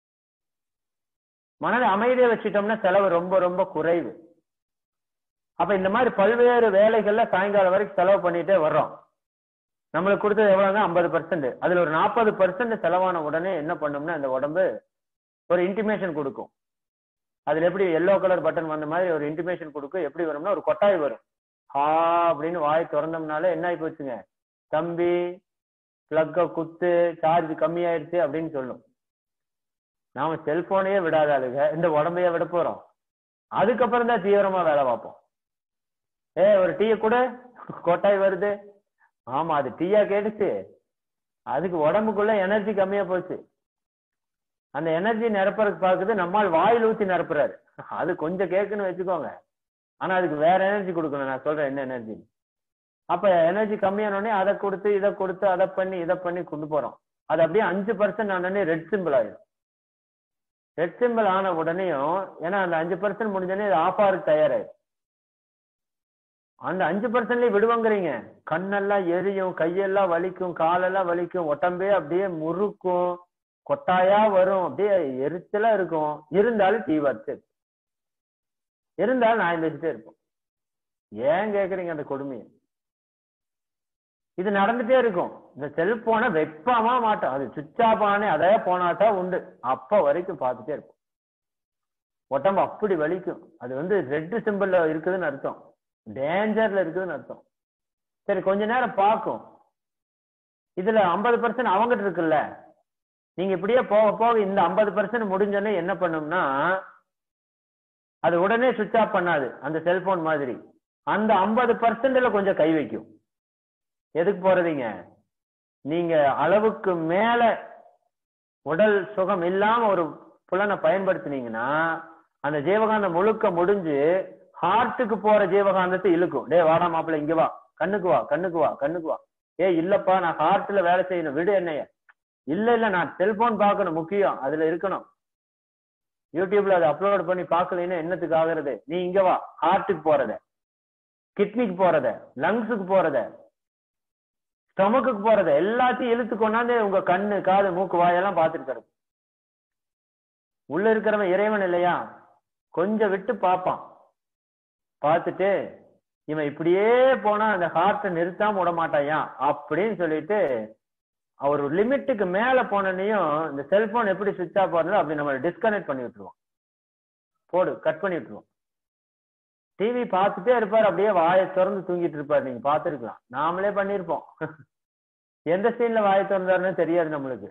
மனதை அமைதியை வச்சுட்டோம்னா செலவு ரொம்ப ரொம்ப குறைவு அப்ப இந்த மாதிரி பல்வேறு வேலைகள்ல சாயங்காலம் வரைக்கும் செலவு பண்ணிட்டே வர்றோம் நம்மளுக்கு கொடுத்தது எவ்வளவுன்னா ஐம்பது பர்சன்ட் அதுல ஒரு நாற்பது பர்சன்ட் செலவான உடனே என்ன பண்ணும்னா அந்த உடம்பு ஒரு இன்டிமேஷன் கொடுக்கும் அதுல எப்படி எல்லோ கலர் பட்டன் வந்த மாதிரி ஒரு இன்டிமேஷன் கொடுக்கும் எப்படி வரும்னா ஒரு கொட்டாய் வரும் ஹா அப்படின்னு வாய் திறந்தோம்னால என்ன ஆகி போச்சுங்க தம்பி பிளக்க குத்து சார்ஜ் கம்மியாயிருச்சு அப்படின்னு சொல்லும் நாம செல்போனையே விடாத ஆளுங்க இந்த உடம்பையே விட போறோம் அதுக்கப்புறம் தான் தீவிரமா வேலை பார்ப்போம் ஏ ஒரு டீயை கூட கொட்டாய் வருது ஆமா அது டீயா கேட்டுச்சு அதுக்கு உடம்புக்குள்ள எனர்ஜி கம்மியா போச்சு அந்த எனர்ஜி நிரப்புறதுக்கு பார்க்குது நம்மால் வாயில் ஊத்தி நிரப்புறாரு அது கொஞ்சம் கேக்குன்னு வச்சுக்கோங்க ஆனா அதுக்கு வேற எனர்ஜி கொடுக்கணும் நான் சொல்றேன் என்ன எனர்ஜி அப்ப எனர்ஜி கம்மியானோடனே அதை கொடுத்து இதை கொடுத்து அதை பண்ணி இதை பண்ணி கொண்டு போறோம் அது அப்படியே அஞ்சு பர்சன்ட் ஆனோடனே ரெட் சிம்பிள் ஆயிடும் ரெட் சிம்பிள் ஆன உடனேயும் ஏன்னா அந்த அஞ்சு பர்சன்ட் முடிஞ்சோடனே இது ஆஃப் ஆருக்கு தயாராயிடும் அந்த அஞ்சு பர்சன்ட்லயே விடுவாங்கிறீங்க கண்ணெல்லாம் எரியும் கையெல்லாம் வலிக்கும் காலெல்லாம் வலிக்கும் உடம்பே அப்படியே முறுக்கும் கொட்டாயா வரும் அப்படியே எரிச்சலா இருக்கும் இருந்தாலும் டீ வச்சு இருந்தாலும் நான் எழுந்திரிச்சிட்டே இருப்போம் ஏன் கேக்குறீங்க அந்த கொடுமையை இது நடந்துட்டே இருக்கும் இந்த செல்போனை வைப்பாமா மாட்டோம் அது சுவிட்ச் ஆஃப் ஆனே அதே போனாட்டா உண்டு அப்ப வரைக்கும் பார்த்துட்டே இருப்போம் உடம்பு அப்படி வலிக்கும் அது வந்து ரெட் சிம்பிள்ல இருக்குதுன்னு அர்த்தம் டேஞ்சர்ல இருக்குதுன்னு அர்த்தம் சரி கொஞ்ச நேரம் பார்க்கும் இதுல ஐம்பது பர்சன்ட் அவங்ககிட்ட இருக்குல்ல நீங்க இப்படியே போக போக இந்த ஐம்பது பர்சன்ட் முடிஞ்சோடனே என்ன பண்ணும்னா அது உடனே சுவிட்ச் ஆஃப் பண்ணாது அந்த செல்போன் மாதிரி அந்த ஐம்பது பர்சன்ட்ல கொஞ்சம் கை வைக்கும் எதுக்கு போறதீங்க நீங்க அளவுக்கு மேல உடல் சுகம் இல்லாம ஒரு புலனை பயன்படுத்தினீங்கன்னா அந்த ஜீவகாந்தம் முழுக்க முடிஞ்சு ஹார்ட்டுக்கு போற ஜீவகாந்தத்தை இழுக்கும் டே வாடா மாப்பிள்ள இங்க வா கண்ணுக்கு வா கண்ணுக்கு வா கண்ணுக்கு வா ஏ இல்லப்பா நான் ஹார்ட்ல வேலை செய்யணும் விடு என்னைய இல்ல இல்ல நான் செல்போன் பார்க்கணும் முக்கியம் அதுல இருக்கணும் யூடியூப்ல அதை அப்லோட் பண்ணி பார்க்கலைன்னா என்னத்துக்கு ஆகுறது நீ இங்க வா ஹார்ட்டுக்கு போறத கிட்னிக்கு போறத லங்ஸுக்கு போறத ஸ்டொமக்குக்கு போறத எல்லாத்தையும் இழுத்து கொண்டாந்து உங்க கண்ணு காது மூக்கு வாயெல்லாம் பார்த்துட்டு கிடக்கும் உள்ள இருக்கிறவன் இறைவன் இல்லையா கொஞ்சம் விட்டு பார்ப்பான் பார்த்துட்டு இவன் இப்படியே போனா அந்த ஹார்ட்டை நிறுத்தாம விட மாட்டாயா அப்படின்னு சொல்லிட்டு அவர் லிமிட்டுக்கு மேல போனனையும் இந்த செல்போன் எப்படி சுவிட்ச் ஆஃப் ஆகுறதோ அப்படி நம்ம டிஸ்கனெக்ட் பண்ணி விட்டுருவோம் போடு கட் பண்ணி விட்டுருவோம் டிவி பார்த்துட்டே இருப்பார் அப்படியே வாயை திறந்து தூங்கிட்டு இருப்பார் நீங்க பார்த்துருக்கலாம் நாமளே பண்ணியிருப்போம் எந்த சீன்ல வாயை திறந்தாருன்னு தெரியாது நம்மளுக்கு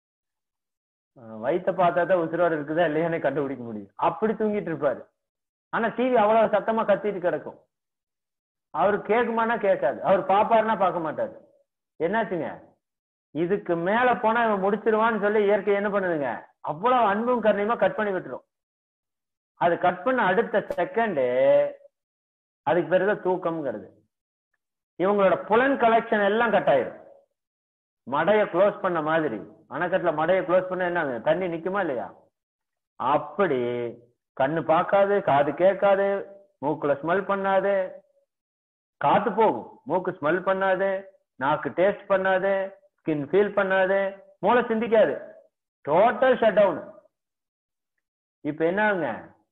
வயிற்ற பார்த்தா தான் உசுரோடு இருக்குதா இல்லையானே கண்டுபிடிக்க முடியும் அப்படி தூங்கிட்டு இருப்பாரு ஆனா டிவி அவ்வளவு சத்தமா கத்திட்டு கிடக்கும் அவரு கேட்குமானா கேட்காது அவர் பாப்பாருன்னா பார்க்க மாட்டாரு என்னாச்சுங்க இதுக்கு மேல போனா இவன் முடிச்சிருவான்னு சொல்லி இயற்கை என்ன பண்ணுதுங்க அவ்வளவு அன்பும் கருணையுமா கட் பண்ணி விட்டுரும் அது கட் பண்ண அடுத்த செகண்டு அதுக்கு பேரு தான் தூக்கம்ங்கிறது இவங்களோட புலன் கலெக்ஷன் எல்லாம் கட் ஆயிரும் மடைய க்ளோஸ் பண்ண மாதிரி அணைக்கட்டுல மடைய க்ளோஸ் பண்ண என்ன தண்ணி நிக்குமா இல்லையா அப்படி கண்ணு பார்க்காது காது கேட்காது மூக்குல ஸ்மெல் பண்ணாது காத்து போகும் மூக்கு ஸ்மெல் பண்ணாது நாக்கு டேஸ்ட் பண்ணாது ஸ்கின் ஃபீல் பண்ணாது மூளை சிந்திக்காது டோட்டல் ஷட் டவுன் இப்ப என்னங்க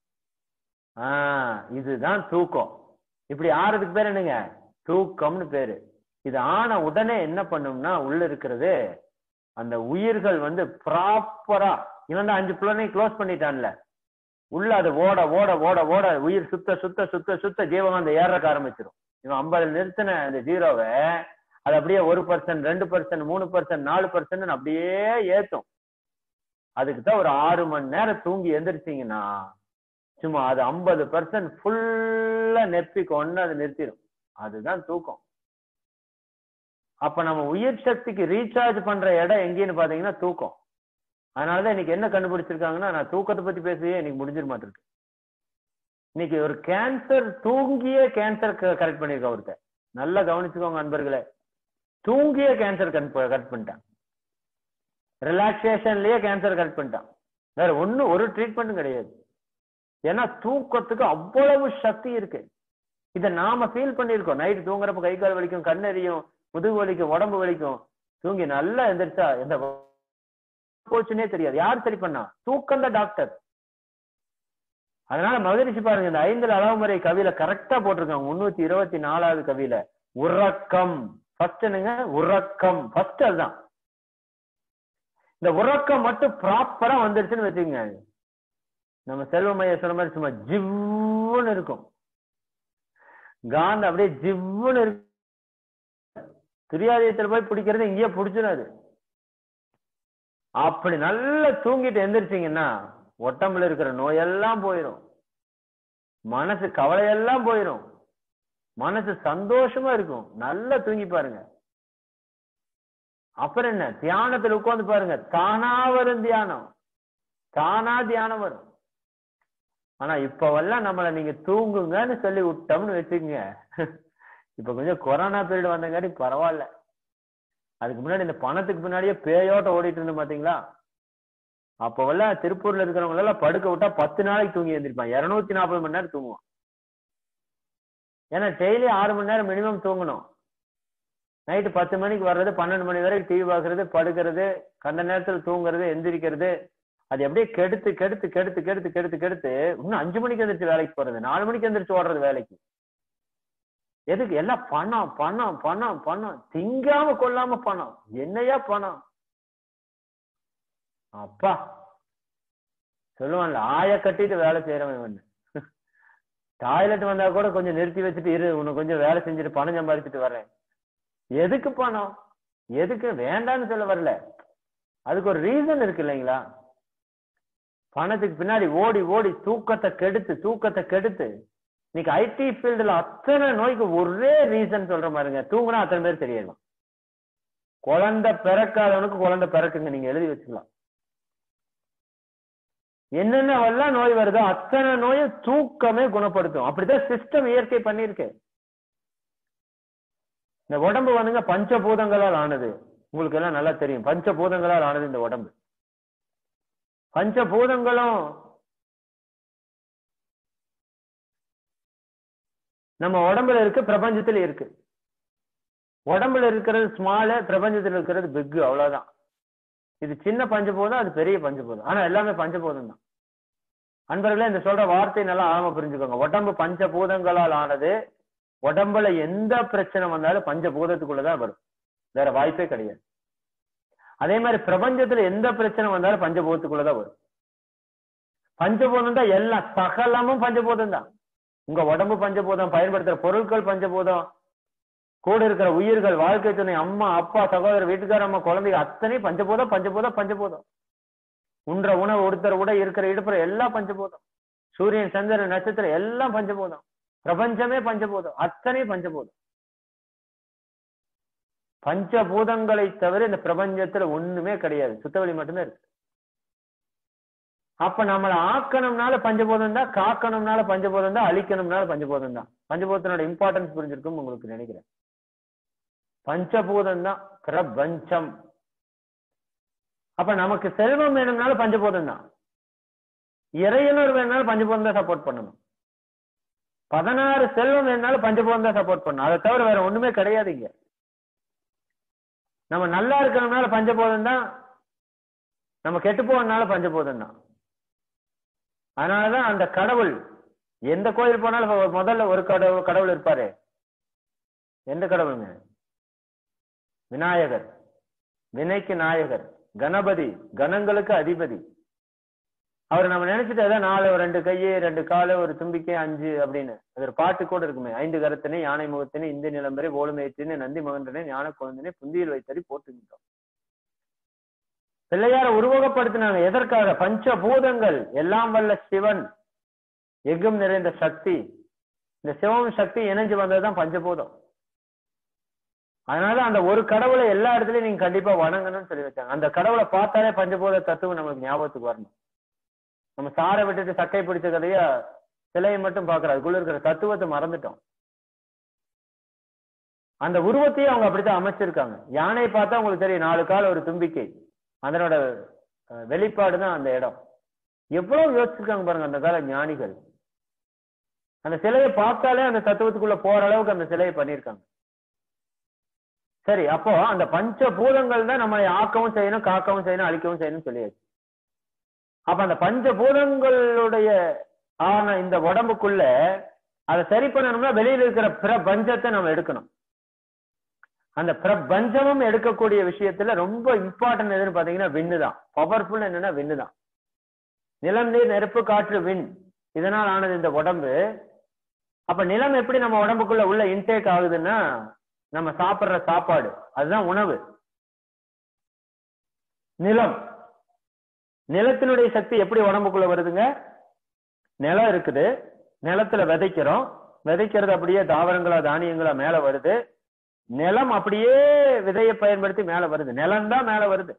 ஆஹ் இதுதான் தூக்கம் இப்படி ஆறதுக்கு பேர் என்னங்க தூக்கம்னு பேரு இது ஆன உடனே என்ன பண்ணும்னா உள்ள இருக்கிறது அந்த உயிர்கள் வந்து ப்ராப்பரா இவன் தான் அஞ்சு புலனை க்ளோஸ் பண்ணிட்டான்ல உள்ள அது ஓட ஓட ஓட ஓட உயிர் சுத்த சுத்த சுத்த சுத்த ஜீவகாந்த ஏறக்க ஆரம்பிச்சிடும் இவன் ஐம்பதுல நிறுத்தின அந்த ஜீரோவை அது அப்படியே ஒரு பர்சன்ட் ரெண்டு பர்சன்ட் மூணு பர்சன்ட் நாலு பர்சன்ட் அப்படியே ஏத்தும் அதுக்கு தான் ஒரு ஆறு மணி நேரம் தூங்கி எந்திரிச்சிங்கன்னா சும்மா அது ஐம்பது பர்சன்ட் ஃபுல்லா நெப்பி கொண்டு அது நிறுத்திடும் அதுதான் தூக்கம் அப்ப நம்ம உயிர் சக்திக்கு ரீசார்ஜ் பண்ற இடம் எங்கேன்னு பாத்தீங்கன்னா தூக்கம் அதனாலதான் இன்னைக்கு என்ன கண்டுபிடிச்சிருக்காங்கன்னா நான் தூக்கத்தை பத்தி பேசவே இன்னைக்கு முடிஞ்சிட மாட்டிருக்கு இன்னைக்கு ஒரு கேன்சர் தூங்கியே கேன்சர் கரெக்ட் பண்ணிருக்க ஒருத்தர் நல்லா கவனிச்சுக்கோங்க நண்பர்களே தூங்கியே கேன்சர் கட் பண்ணிட்டான் ரிலாக்ஸேஷன்லயே கேன்சர் கரெக்ட் பண்ணிட்டான் வேற ஒன்னும் ஒரு ட்ரீட்மெண்ட்டும் கிடையாது ஏன்னா தூக்கத்துக்கு அவ்வளவு சக்தி இருக்கு இதை நாம ஃபீல் பண்ணிருக்கோம் நைட்டு தூங்குறப்ப கை கால் வலிக்கும் கண்ணெறியும் முதுகு வலிக்கும் உடம்பு வலிக்கும் தூங்கி நல்லா எந்திரிச்சா எந்த போச்சுன்னே தெரியாது யார் சரி பண்ணா தூக்கம் தான் டாக்டர் அதனால மகிழ்ச்சி பாருங்க இந்த ஐந்து அளவுமுறை கவியில கரெக்டா போட்டிருக்காங்க முன்னூத்தி இருபத்தி நாலாவது கவியில உறக்கம் ஃபர்ஸ்ட் என்னங்க உறக்கம் ஃபர்ஸ்ட் அதுதான் இந்த உறக்கம் மட்டும் ப்ராப்பரா வந்துருச்சுன்னு வச்சுக்கோங்க நம்ம செல்வமைய சொன்ன மாதிரி சும்மா ஜிவ்வுன்னு இருக்கும் காந்த அப்படியே ஜிவ்வுன்னு இருக்கு துரியாதயத்துல போய் பிடிக்கிறது இங்கேயே பிடிச்சிடாது அப்படி நல்லா தூங்கிட்டு எந்திரிச்சிங்கன்னா உடம்புல இருக்கிற நோயெல்லாம் போயிடும் மனசு கவலையெல்லாம் போயிடும் மனசு சந்தோஷமா இருக்கும் நல்லா தூங்கி பாருங்க அப்புறம் என்ன தியானத்துல உட்கார்ந்து பாருங்க தானா வரும் தியானம் தானா தியானம் வரும் ஆனா இப்பவெல்லாம் நம்மள நீங்க தூங்குங்கன்னு சொல்லி விட்டோம்னு வச்சுக்கோங்க இப்ப கொஞ்சம் கொரோனா பீரியட் வந்தங்காட்டி பரவாயில்ல அதுக்கு முன்னாடி இந்த பணத்துக்கு பின்னாடியே பேயோட்ட ஓடிட்டு இருந்தோம் பாத்தீங்களா அப்பவெல்லாம் திருப்பூர்ல இருக்கிறவங்க எல்லாம் படுக்க விட்டா பத்து நாளைக்கு தூங்கி எழுந்திருப்பான் இருநூத்தி நாற்பது மணி நேரம் தூங்குவான் ஏன்னா டெய்லி ஆறு மணி நேரம் மினிமம் தூங்கணும் நைட்டு பத்து மணிக்கு வர்றது பன்னெண்டு மணி வரைக்கும் டிவி பார்க்கறது படுக்கிறது கண்ட நேரத்துல தூங்குறது எந்திரிக்கிறது அது அப்படியே கெடுத்து கெடுத்து கெடுத்து கெடுத்து கெடுத்து கெடுத்து இன்னும் அஞ்சு மணிக்கு எந்திரிச்சு வேலைக்கு போறது நாலு மணிக்கு எந்திரிச்சு ஓடுறது வேலைக்கு எதுக்கு எல்லாம் பணம் பணம் பணம் பணம் திங்காம கொள்ளாம பணம் என்னையா பணம் அப்பா சொல்லுவான்ல ஆய கட்டிட்டு வேலை செய்யறவன் இவன் டாய்லெட் வந்தா கூட கொஞ்சம் நிறுத்தி வச்சுட்டு இரு உனக்கு கொஞ்சம் வேலை செஞ்சுட்டு பணம் சம்பாதிச்சுட்டு வரேன் எதுக்கு பணம் எதுக்கு வேண்டாம்னு சொல்ல வரல அதுக்கு ஒரு ரீசன் இருக்கு இல்லைங்களா பணத்துக்கு பின்னாடி ஓடி ஓடி தூக்கத்தை கெடுத்து தூக்கத்தை கெடுத்து இன்னைக்கு ஐடி ஃபீல்டுல அத்தனை நோய்க்கு ஒரே ரீசன் சொல்ற மாதிரிங்க தூங்குனா அத்தனை பேர் தெரியாது குழந்தை பிறக்காதவனுக்கு குழந்தை பிறக்குங்க நீங்க எழுதி வச்சுக்கலாம் என்னென்னவெல்லாம் நோய் வருதோ அத்தனை நோயும் தூக்கமே குணப்படுத்தும் அப்படிதான் சிஸ்டம் இயற்கை பண்ணிருக்கு இந்த உடம்பு வந்துங்க பஞ்சபூதங்களால் ஆனது உங்களுக்கு எல்லாம் நல்லா தெரியும் பஞ்சபூதங்களால் ஆனது இந்த உடம்பு பஞ்சபூதங்களும் நம்ம உடம்புல இருக்கு பிரபஞ்சத்துல இருக்கு உடம்புல இருக்கிறது ஸ்மாலு பிரபஞ்சத்துல இருக்கிறது பிக் அவ்வளவுதான் இது சின்ன பஞ்சபூதம் அது பெரிய பஞ்சபூதம் ஆனா எல்லாமே பஞ்சபூதம் தான் அன்பர்களே இந்த சொல்ற வார்த்தை நல்லா ஆழமா புரிஞ்சுக்கோங்க உடம்பு பஞ்சபூதங்களால் ஆனது உடம்புல எந்த பிரச்சனை வந்தாலும் பஞ்சபூதத்துக்குள்ளதான் வரும் வேற வாய்ப்பே கிடையாது அதே மாதிரி பிரபஞ்சத்துல எந்த பிரச்சனை வந்தாலும் பஞ்சபூதத்துக்குள்ளதான் வரும் பஞ்சபூதம் தான் எல்லாம் சகலமும் பஞ்சபூதம் தான் உங்க உடம்பு பஞ்சபூதம் பயன்படுத்துற பொருட்கள் பஞ்சபூதம் கூட இருக்கிற உயிர்கள் வாழ்க்கை துணை அம்மா அப்பா சகோதரர் வீட்டுக்கார அம்மா குழந்தைங்க அத்தனை பஞ்சபூதம் பஞ்சபூதம் பஞ்சபூதம் உன்ற உணவு உடுத்தர உட இருக்கிற இடுப்புற எல்லாம் பஞ்சபூதம் சூரியன் சந்திரன் நட்சத்திரம் எல்லாம் பஞ்சபூதம் பிரபஞ்சமே பஞ்சபூதம் அத்தனை பஞ்சபூதம் பஞ்சபூதங்களை தவிர இந்த பிரபஞ்சத்துல ஒண்ணுமே கிடையாது சுத்தவெளி மட்டுமே இருக்கு அப்ப நம்மளை ஆக்கணும்னால பஞ்சபூதம் தான் காக்கணும்னால பஞ்சபூதம் தான் அழிக்கணும்னால பஞ்சபூதம் தான் பஞ்சபூதத்தினோட இம்பார்ட்டன்ஸ் புரிஞ்சிருக்கும் உங்களுக்கு நினைக்கிறேன் பஞ்சபூதம் தான் பிரபஞ்சம் அப்ப நமக்கு செல்வம் வேணும்னாலும் பஞ்சபூதம் தான் இறையனர் வேணும்னாலும் பஞ்சபூதம் தான் சப்போர்ட் பண்ணணும் பதினாறு செல்வம் வேணும்னாலும் பஞ்சபூதம் தான் சப்போர்ட் பண்ணணும் அதை தவிர வேற ஒண்ணுமே கிடையாது இங்க நம்ம நல்லா இருக்கணும்னால பஞ்சபூதம் தான் நம்ம கெட்டு போகணும்னால பஞ்சபூதம் தான் அதனாலதான் அந்த கடவுள் எந்த கோயில் போனாலும் முதல்ல ஒரு கடவுள் கடவுள் இருப்பாரு எந்த கடவுளுங்க விநாயகர் வினைக்கு நாயகர் கணபதி கணங்களுக்கு அதிபதி அவர் நம்ம நினைச்சிட்டு அதான் நாலு ரெண்டு கையே ரெண்டு காலு ஒரு தும்பிக்கை அஞ்சு அப்படின்னு அது ஒரு பாட்டு கூட இருக்குமே ஐந்து கரத்தினை யானை முகத்தினை இந்த நிலம்பரை ஓலுமையத்தினை நந்தி மகன்றனை ஞான குழந்தினை புந்தியில் வைத்தறி போட்டுக்கிட்டோம் பிள்ளையார உருவகப்படுத்தினாங்க எதற்காக பஞ்சபூதங்கள் எல்லாம் வல்ல சிவன் எங்கும் நிறைந்த சக்தி இந்த சிவம் சக்தி இணைஞ்சு வந்ததுதான் பஞ்சபூதம் அதனால அந்த ஒரு கடவுளை எல்லா இடத்துலயும் நீங்க கண்டிப்பா வணங்கணும்னு சொல்லி வச்சாங்க அந்த கடவுளை பார்த்தாலே பஞ்சபூத தத்துவம் நமக்கு ஞாபகத்துக்கு வரணும் நம்ம சாரை விட்டுட்டு சட்டை பிடிச்ச கதையா சிலையை மட்டும் பாக்குறோம் அதுக்குள்ள இருக்கிற தத்துவத்தை மறந்துட்டோம் அந்த உருவத்தையும் அவங்க அப்படித்தான் அமைச்சிருக்காங்க யானையை பார்த்தா உங்களுக்கு தெரியும் நாலு கால ஒரு தும்பிக்கை அதனோட வெளிப்பாடு தான் அந்த இடம் எவ்வளவு யோசிச்சிருக்காங்க பாருங்க அந்த கால ஞானிகள் அந்த சிலையை பார்த்தாலே அந்த தத்துவத்துக்குள்ள போற அளவுக்கு அந்த சிலையை பண்ணியிருக்காங்க சரி அப்போ அந்த பஞ்ச பூதங்கள் தான் நம்மளை ஆக்கவும் செய்யணும் காக்கவும் செய்யணும் அழிக்கவும் செய்யணும் சொல்லியாச்சு அப்ப அந்த பஞ்ச பூதங்களுடைய ஆன இந்த உடம்புக்குள்ள அதை சரி பண்ணணும்னா வெளியில இருக்கிற பிரபஞ்சத்தை நம்ம எடுக்கணும் அந்த பிரபஞ்சமும் எடுக்கக்கூடிய விஷயத்துல ரொம்ப இம்பார்ட்டன்ட் எதுன்னு பாத்தீங்கன்னா விண்ணு தான் பவர்ஃபுல் என்னன்னா விண்ணு தான் நிலம் நீர் நெருப்பு காற்று விண் இதனால் ஆனது இந்த உடம்பு அப்ப நிலம் எப்படி நம்ம உடம்புக்குள்ள உள்ள இன்டேக் ஆகுதுன்னா நம்ம சாப்பிடுற சாப்பாடு அதுதான் உணவு நிலம் நிலத்தினுடைய சக்தி எப்படி உடம்புக்குள்ள வருதுங்க நிலம் இருக்குது நிலத்துல விதைக்கிறோம் விதைக்கிறது அப்படியே தாவரங்களா தானியங்களா மேல வருது நிலம் அப்படியே விதையை பயன்படுத்தி மேல வருது நிலம் தான் மேல வருது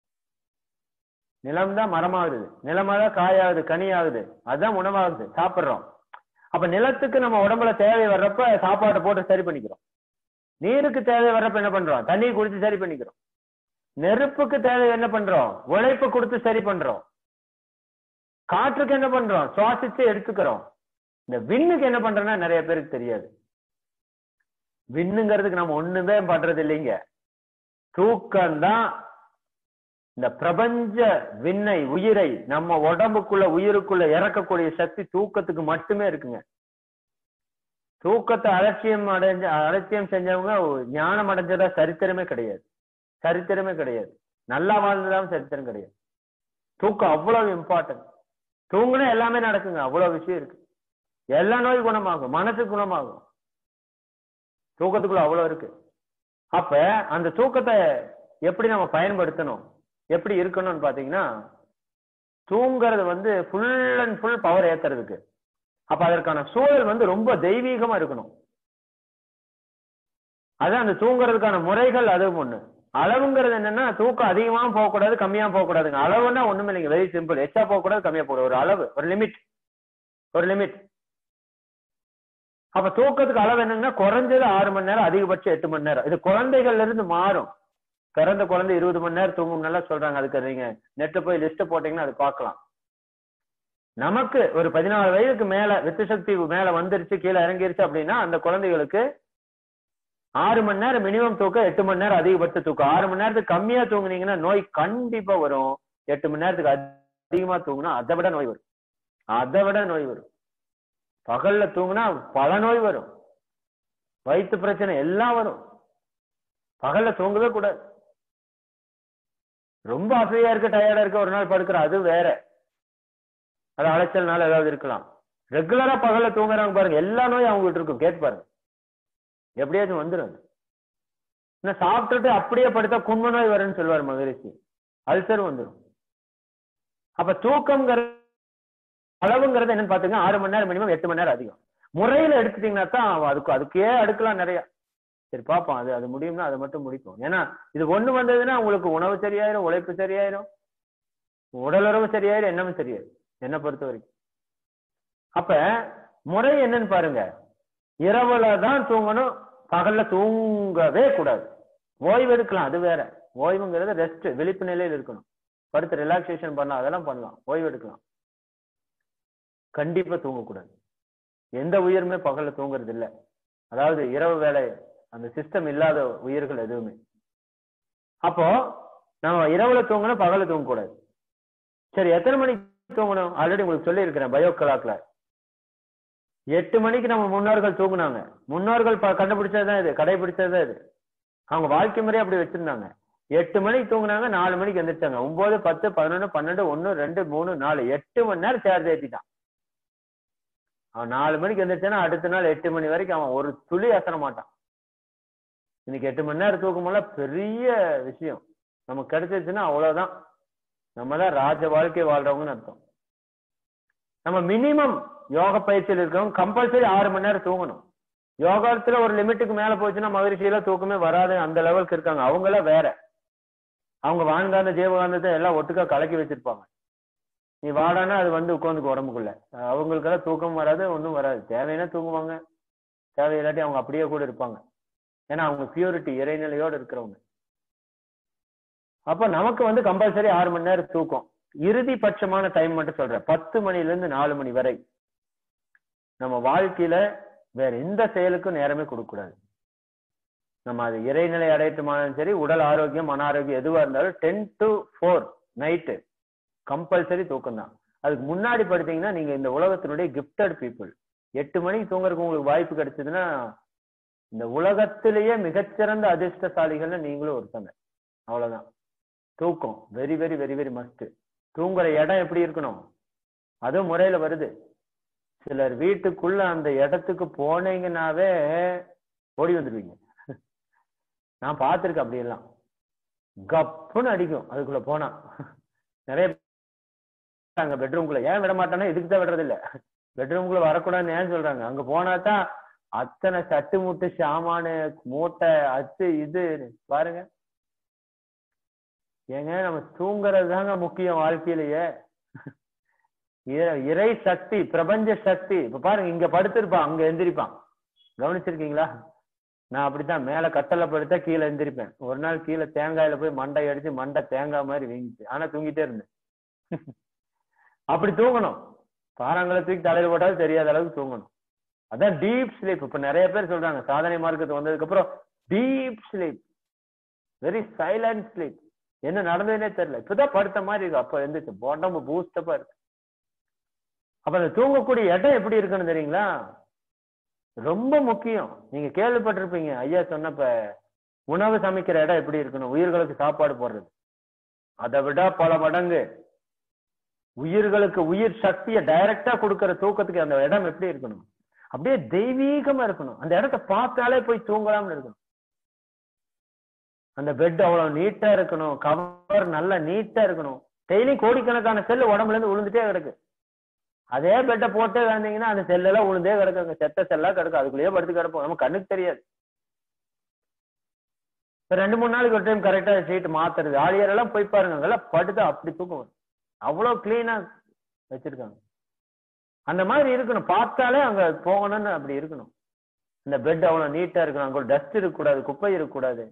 நிலம் தான் மரமாகுது நிலமாதான் காயாகுது கனியாகுது அதுதான் உணவாகுது சாப்பிடுறோம் அப்ப நிலத்துக்கு நம்ம உடம்புல தேவை வர்றப்ப சாப்பாட்டை போட்டு சரி பண்ணிக்கிறோம் நீருக்கு தேவை வர்றப்ப என்ன பண்றோம் தண்ணி குடிச்சு சரி பண்ணிக்கிறோம் நெருப்புக்கு தேவை என்ன பண்றோம் உழைப்பு கொடுத்து சரி பண்றோம் காற்றுக்கு என்ன பண்றோம் சுவாசிச்சு எடுத்துக்கிறோம் இந்த விண்ணுக்கு என்ன பண்றோம்னா நிறைய பேருக்கு தெரியாது விண்ணுங்கிறதுக்கு நம்ம ஒண்ணுமே பண்றது இல்லைங்க தூக்கம்தான் இந்த பிரபஞ்ச விண்ணை உயிரை நம்ம உடம்புக்குள்ள உயிருக்குள்ள இறக்கக்கூடிய சக்தி தூக்கத்துக்கு மட்டுமே இருக்குங்க தூக்கத்தை அலட்சியம் அடைஞ்ச அலட்சியம் செஞ்சவங்க ஞானம் அடைஞ்சதா சரித்திரமே கிடையாது சரித்திரமே கிடையாது நல்லா வாழ்ந்ததாவும் சரித்திரம் கிடையாது தூக்கம் அவ்வளவு இம்பார்ட்டன்ட் தூங்குனா எல்லாமே நடக்குங்க அவ்வளவு விஷயம் இருக்கு எல்லா நோய் குணமாகும் மனசு குணமாகும் தூக்கத்துக்குள்ள அவ்வளவு இருக்கு அப்ப அந்த தூக்கத்தை எப்படி நம்ம பயன்படுத்தணும் எப்படி இருக்கணும்னு பாத்தீங்கன்னா தூங்குறது வந்து ஃபுல் அண்ட் ஃபுல் பவர் ஏத்துறதுக்கு அப்ப அதற்கான சூழல் வந்து ரொம்ப தெய்வீகமா இருக்கணும் அதான் அந்த தூங்குறதுக்கான முறைகள் அது ஒண்ணு அளவுங்கிறது என்னன்னா தூக்கம் அதிகமா போகக்கூடாது கம்மியா போகக்கூடாதுங்க அளவுன்னா ஒண்ணுமே இல்லைங்க வெரி சிம்பிள் எச்சா போகக்கூடாது கம்மியா போகக்கூடாது ஒரு அளவு ஒரு லிமிட் ஒரு லிமிட் அப்ப தூக்கத்துக்கு அளவு என்னங்கன்னா குறைஞ்சது ஆறு மணி நேரம் அதிகபட்சம் எட்டு மணி நேரம் இது குழந்தைகள்ல இருந்து மாறும் பிறந்த குழந்தை இருபது மணி நேரம் தூங்கும் நல்லா சொல்றாங்க அதுக்கு நீங்க நெட்டு போய் லிஸ்ட் போட்டீங்கன்னா அது பார்க்கலாம் நமக்கு ஒரு பதினாலு வயதுக்கு மேல வித்து சக்தி மேல வந்துருச்சு கீழே இறங்கிருச்சு அப்படின்னா அந்த குழந்தைகளுக்கு ஆறு மணி நேரம் மினிமம் தூக்கம் எட்டு மணி நேரம் அதிகபட்ச தூக்கம் ஆறு மணி நேரத்துக்கு கம்மியா தூங்குனீங்கன்னா நோய் கண்டிப்பா வரும் எட்டு மணி நேரத்துக்கு அதிகமா தூங்குனா அதை விட நோய் வரும் அதை விட நோய் வரும் பகல்ல தூங்குனா பல நோய் வரும் வயிற்று பிரச்சனை எல்லாம் வரும் பகல்ல தூங்கவே கூடாது ரொம்ப அசையா இருக்க டயர்டா இருக்க ஒரு நாள் படுக்கிற அது வேற அது அலைச்சல்னால ஏதாவது இருக்கலாம் ரெகுலரா பகல்ல தூங்குறாங்க பாருங்க எல்லா நோயும் அவங்ககிட்ட இருக்கும் கேட்டு பாருங்க எப்படியாச்சும் வந்துடும் இன்னும் சாப்பிட்டுட்டு அப்படியே படுத்தா குண்ம நோய் வரும்னு சொல்லுவார் மகரிஷி அல்சர் வந்துடும் அப்ப தூக்கம்ங்கிற அளவுங்கிறது என்னன்னு பாத்துங்க ஆறு மணி நேரம் மினிமம் எட்டு மணி நேரம் அதிகம் முறையில எடுத்துட்டீங்கன்னா தான் அதுக்கு அதுக்கே அடுக்கலாம் நிறைய சரி பார்ப்போம் அது அது முடியும்னா அதை மட்டும் முடிப்போம் ஏன்னா இது ஒண்ணு வந்ததுன்னா உங்களுக்கு உணவு சரியாயிரும் உழைப்பு சரியாயிரும் உடலுறவு சரியாயிரும் என்னமும் சரியாயிரும் என்னை பொறுத்த வரைக்கும் அப்ப முறை என்னன்னு பாருங்க இரவுல தான் தூங்கணும் பகல்ல தூங்கவே கூடாது ஓய்வு எடுக்கலாம் அது வேற ஓய்வுங்கிறது ரெஸ்ட் விழிப்பு நிலையில் இருக்கணும் படுத்து ரிலாக்ஸேஷன் பண்ணலாம் அதெல்லாம் பண்ணலாம் ஓய்வு எடுக்கலாம் கண்டிப்பா தூங்கக்கூடாது எந்த உயிருமே பகல்ல தூங்குறது இல்லை அதாவது இரவு வேலை அந்த சிஸ்டம் இல்லாத உயிர்கள் எதுவுமே அப்போ நம்ம இரவுல தூங்கணும் பகல்ல தூங்கக்கூடாது சரி எத்தனை மணிக்கு தூங்கணும் ஆல்ரெடி உங்களுக்கு சொல்லி இருக்கிறேன் பயோ கிளாக்ல எட்டு மணிக்கு நம்ம முன்னோர்கள் தூங்குனாங்க முன்னோர்கள் கண்டுபிடிச்சதுதான் இது கடைபிடிச்சதுதான் இது அவங்க வாழ்க்கை முறையே அப்படி வச்சிருந்தாங்க எட்டு மணிக்கு தூங்குனாங்க நாலு மணிக்கு எந்திரிச்சாங்க ஒன்பது பத்து பதினொன்னு பன்னெண்டு ஒன்னு ரெண்டு மூணு நாலு எட்டு மணி நேரம் சார்ஜ் ஏற்றிட்டான் அவன் நாலு மணிக்கு எந்திரிச்சானா அடுத்த நாள் எட்டு மணி வரைக்கும் அவன் ஒரு துளி அசர மாட்டான் இன்னைக்கு எட்டு மணி நேரம் தூக்கமெல்லாம் பெரிய விஷயம் நமக்கு கிடைச்சிருச்சுன்னா அவ்வளவுதான் நம்ம தான் ராஜ வாழ்க்கை வாழ்றவங்கன்னு அர்த்தம் நம்ம மினிமம் யோக பயிற்சியில் இருக்கவங்க கம்பல்சரி ஆறு மணி நேரம் தூங்கணும் யோகாத்துல ஒரு லிமிட்டுக்கு மேல போச்சுன்னா மகிழ்ச்சியில தூக்கமே வராது அந்த லெவலுக்கு இருக்காங்க அவங்கள வேற அவங்க வான்காந்த ஜீவகாந்தத்தை எல்லாம் ஒட்டுக்கா கலக்கி வச்சிருப்பாங்க நீ வாடானா அது வந்து உட்காந்துக்கு உடம்புக்குள்ள அவங்களுக்கெல்லாம் தூக்கம் வராது ஒன்றும் வராது தேவைன்னா தூங்குவாங்க தேவையில்லாட்டி அவங்க அப்படியே கூட இருப்பாங்க ஏன்னா அவங்க பியூரிட்டி இறைநிலையோடு இருக்கிறவங்க அப்ப நமக்கு வந்து கம்பல்சரி ஆறு மணி நேரம் தூக்கம் இறுதி பட்சமான டைம் மட்டும் சொல்றேன் பத்து மணில இருந்து நாலு மணி வரை நம்ம வாழ்க்கையில வேற எந்த செயலுக்கும் நேரமே கொடுக்க கூடாது நம்ம அது இறைநிலை அடையட்டுமானாலும் சரி உடல் ஆரோக்கியம் மன ஆரோக்கியம் எதுவா இருந்தாலும் ten to four night compulsory தூக்கம் தான் அதுக்கு முன்னாடி படுத்தீங்கன்னா நீங்க இந்த உலகத்தினுடைய கிஃப்டட் பீப்புள் எட்டு மணிக்கு தூங்குறதுக்கு உங்களுக்கு வாய்ப்பு கிடைச்சதுன்னா இந்த உலகத்திலேயே மிகச்சிறந்த அதிர்ஷ்டசாலிகள்னு நீங்களும் ஒருத்தங்க அவ்வளவுதான் தூக்கம் very very very very must தூங்குற இடம் எப்படி இருக்கணும் அதுவும் முறையில வருது சிலர் வீட்டுக்குள்ள அந்த இடத்துக்கு போனீங்கன்னாவே ஓடி வந்துடுவீங்க நான் பார்த்திருக்கேன் அப்படியெல்லாம் கப்புன்னு அடிக்கும் அதுக்குள்ள போனா நிறைய அங்க பெட்ரூம்குள்ள ஏன் விட மாட்டானே இதுக்கு தான் விடுறது இல்ல பெட்ரூம்குள்ள வரக்கூடாதுன்னு ஏன் சொல்றாங்க அங்க போனா தான் அத்தனை சட்டு முட்டு சாமானு மூட்டை அச்சு இது பாருங்க ஏங்க நம்ம தூங்குறது தாங்க முக்கியம் வாழ்க்கையிலேயே இ- இறை சக்தி பிரபஞ்ச சக்தி இப்ப பாருங்க இங்க படுத்திருப்பான் அங்க எந்திரிப்பான் கவனிச்சிருக்கீங்களா நான் அப்படித்தான் மேல கட்டல படுத்தா கீழே எந்திரிப்பேன் ஒரு நாள் கீழே தேங்காயில போய் மண்டை அடிச்சு மண்டை தேங்காய் மாதிரி வீங்கிச்சு ஆனா தூங்கிட்டே இருந்தேன் அப்படி தூங்கணும் பாறாங்களை தூக்கி தலையில போட்டாலும் தெரியாத அளவுக்கு தூங்கணும் அதான் டீப் ஸ்லீப் இப்ப நிறைய பேர் சொல்றாங்க சாதனை மார்க்கத்து வந்ததுக்கு அப்புறம் deep sleep very silent sleep என்ன நடந்ததுன்னே தெரியல இப்பதான் படுத்த மாதிரி இருக்கு அப்ப எந்திரிச்சு உடம்பு பூஸ்டப்பா இருக்கு அப்ப அந்த தூங்கக்கூடிய இடம் எப்படி இருக்குன்னு தெரியுங்களா ரொம்ப முக்கியம் நீங்க கேள்விப்பட்டிருப்பீங்க ஐயா சொன்னப்ப உணவு சமைக்கிற இடம் எப்படி இருக்கணும் உயிர்களுக்கு சாப்பாடு போடுறது அதை விட பல மடங்கு உயிர்களுக்கு உயிர் சக்தியை டைரக்டா கொடுக்கிற தூக்கத்துக்கு அந்த இடம் எப்படி இருக்கணும் அப்படியே தெய்வீகமா இருக்கணும் அந்த இடத்த பார்த்தாலே போய் தூங்கலாம்னு இருக்கணும் அந்த பெட் அவ்வளவு நீட்டா இருக்கணும் கவர் நல்லா நீட்டா இருக்கணும் டெய்லி கோடிக்கணக்கான செல்லு உடம்புல இருந்து விழுந்துட்டே கிடக்கு அதே பெட்டை போட்டே வந்தீங்கன்னா அந்த செல்லெல்லாம் விழுந்தே கிடக்குங்க செத்த செல்லா கிடக்கும் அதுக்குள்ளேயே படுத்து கிடப்போம் நம்ம கண்ணுக்கு தெரியாது இப்ப ரெண்டு மூணு நாளைக்கு ஒரு டைம் கரெக்டா சீட் மாத்துறது ஆழியர் எல்லாம் போய் பாருங்க அங்கெல்லாம் படுத்தா அப்படி தூக்கம் வரும் அவ்வளவு கிளீனா வச்சிருக்காங்க அந்த மாதிரி இருக்கணும் பார்த்தாலே அங்க போகணும்னு அப்படி இருக்கணும் இந்த பெட் அவ்வளவு நீட்டா இருக்கணும் அங்க ஒரு டஸ்ட் இருக்கக்கூடாது குப்பை இருக்கக்கூடாது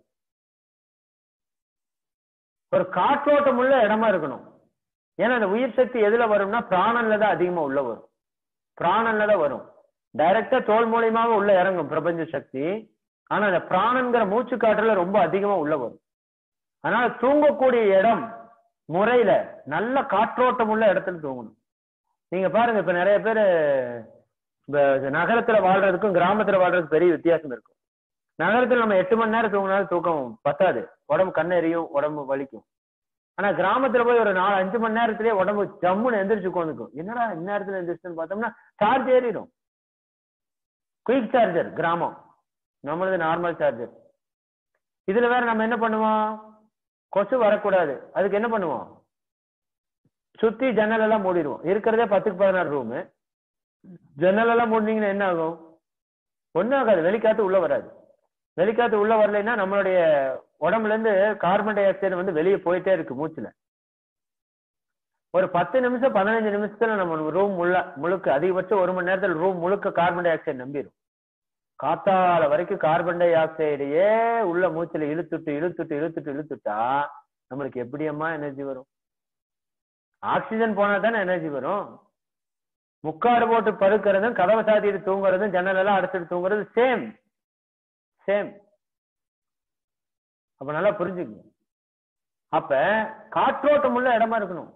ஒரு காற்றோட்டம் உள்ள இடமா இருக்கணும் ஏன்னா அந்த உயிர் சக்தி எதுல வரும்னா பிராணன்ல தான் அதிகமா உள்ள வரும் பிராணன்ல தான் வரும் டைரக்டா தோல் மூலியமாக உள்ள இறங்கும் பிரபஞ்ச சக்தி ஆனா அந்த பிராணங்கிற மூச்சு காற்றுல ரொம்ப அதிகமா உள்ள வரும் அதனால தூங்கக்கூடிய இடம் முறையில நல்ல காற்றோட்டம் உள்ள இடத்துல தூங்கணும் நீங்க பாருங்க இப்ப நிறைய பேர் இப்ப நகரத்துல வாழ்றதுக்கும் கிராமத்துல வாழ்றதுக்கும் பெரிய வித்தியாசம் இருக்கும் நகரத்துல நம்ம எட்டு மணி நேரம் தூங்கினாலும் தூக்கம் பத்தாது உடம்பு கண்ணெறியும் உடம்பு வலிக்கும் ஆனா கிராமத்துல போய் ஒரு நாலு அஞ்சு மணி நேரத்திலேயே உடம்பு ஜம்முன்னு எந்திரிச்சு உட்காந்துக்கும் என்னடா இந்நேரத்துல எந்திரிச்சுன்னு பார்த்தோம்னா சார்ஜ் ஏறிடும் குயிக் சார்ஜர் கிராமம் நம்மளது நார்மல் சார்ஜர் இதுல வேற நம்ம என்ன பண்ணுவோம் கொசு வரக்கூடாது அதுக்கு என்ன பண்ணுவோம் சுத்தி ஜன்னல் எல்லாம் மூடிடுவோம் இருக்கிறதே பத்துக்கு பதினாறு ரூமு ஜன்னல் எல்லாம் மூடினீங்கன்னா என்ன ஆகும் ஒன்றும் ஆகாது வெளிக்காத்து உள்ள வராது வெளிக்காத்து உள்ள வரலைன்னா நம்மளுடைய உடம்புல இருந்து கார்பன் டை ஆக்சைடு வந்து வெளியே போயிட்டே இருக்கு மூச்சுல ஒரு பத்து நிமிஷம் பதினஞ்சு நிமிஷத்துல நம்ம ரூம் முள்ள முழுக்க அதிகபட்சம் ஒரு மணி நேரத்துல ரூம் முழுக்க கார்பன் டை ஆக்சைடு நம்பிடும் காத்தால வரைக்கும் கார்பன் டை ஆக்சைடையே உள்ள மூச்சுல இழுத்துட்டு இழுத்துட்டு இழுத்துட்டு இழுத்துட்டா நம்மளுக்கு எப்படியம்மா எனர்ஜி வரும் ஆக்சிஜன் போனா தானே எனர்ஜி வரும் முக்காடு போட்டு படுக்கிறதும் கதவை சாத்திட்டு தூங்குறதும் ஜன்னல் எல்லாம் அடைச்சிட்டு தூங்குறது சேம் சேம் அப்ப நல்லா புரிஞ்சுக்கணும் அப்ப காற்றோட்டம் உள்ள இடமா இருக்கணும்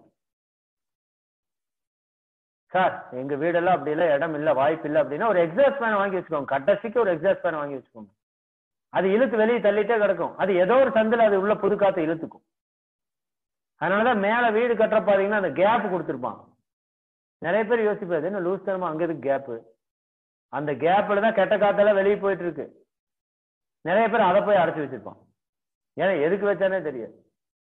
சார் எங்க வீடெல்லாம் அப்படி இல்ல இடம் இல்ல வாய்ப்பு இல்ல அப்படின்னா ஒரு எக்ஸாஸ்ட் ஃபேன் வாங்கி வச்சுக்கோங்க கடைசிக்கு ஒரு எக்ஸாஸ்ட் ஃபேன் வாங்கி வச்சுக்கோங்க அது இழுத்து வெளியே தள்ளிட்டே கிடக்கும் அது ஏதோ ஒரு சந்தில அது உள்ள புது காத்தை இழுத்துக்கும் அதனாலதான் மேல வீடு கட்டுற பாத்தீங்கன்னா அந்த கேப் கொடுத்துருப்பான் நிறைய பேர் யோசிப்பாரு என்ன லூஸ் தரமா அங்க இருக்கு கேப்பு அந்த கேப்ல தான் கெட்ட காத்தெல்லாம் வெளியே போயிட்டு இருக்கு நிறைய பேர் அதை போய் அடைச்சு வச்சிருப்பான் ஏன்னா எதுக்கு வச்சானே தெரியாது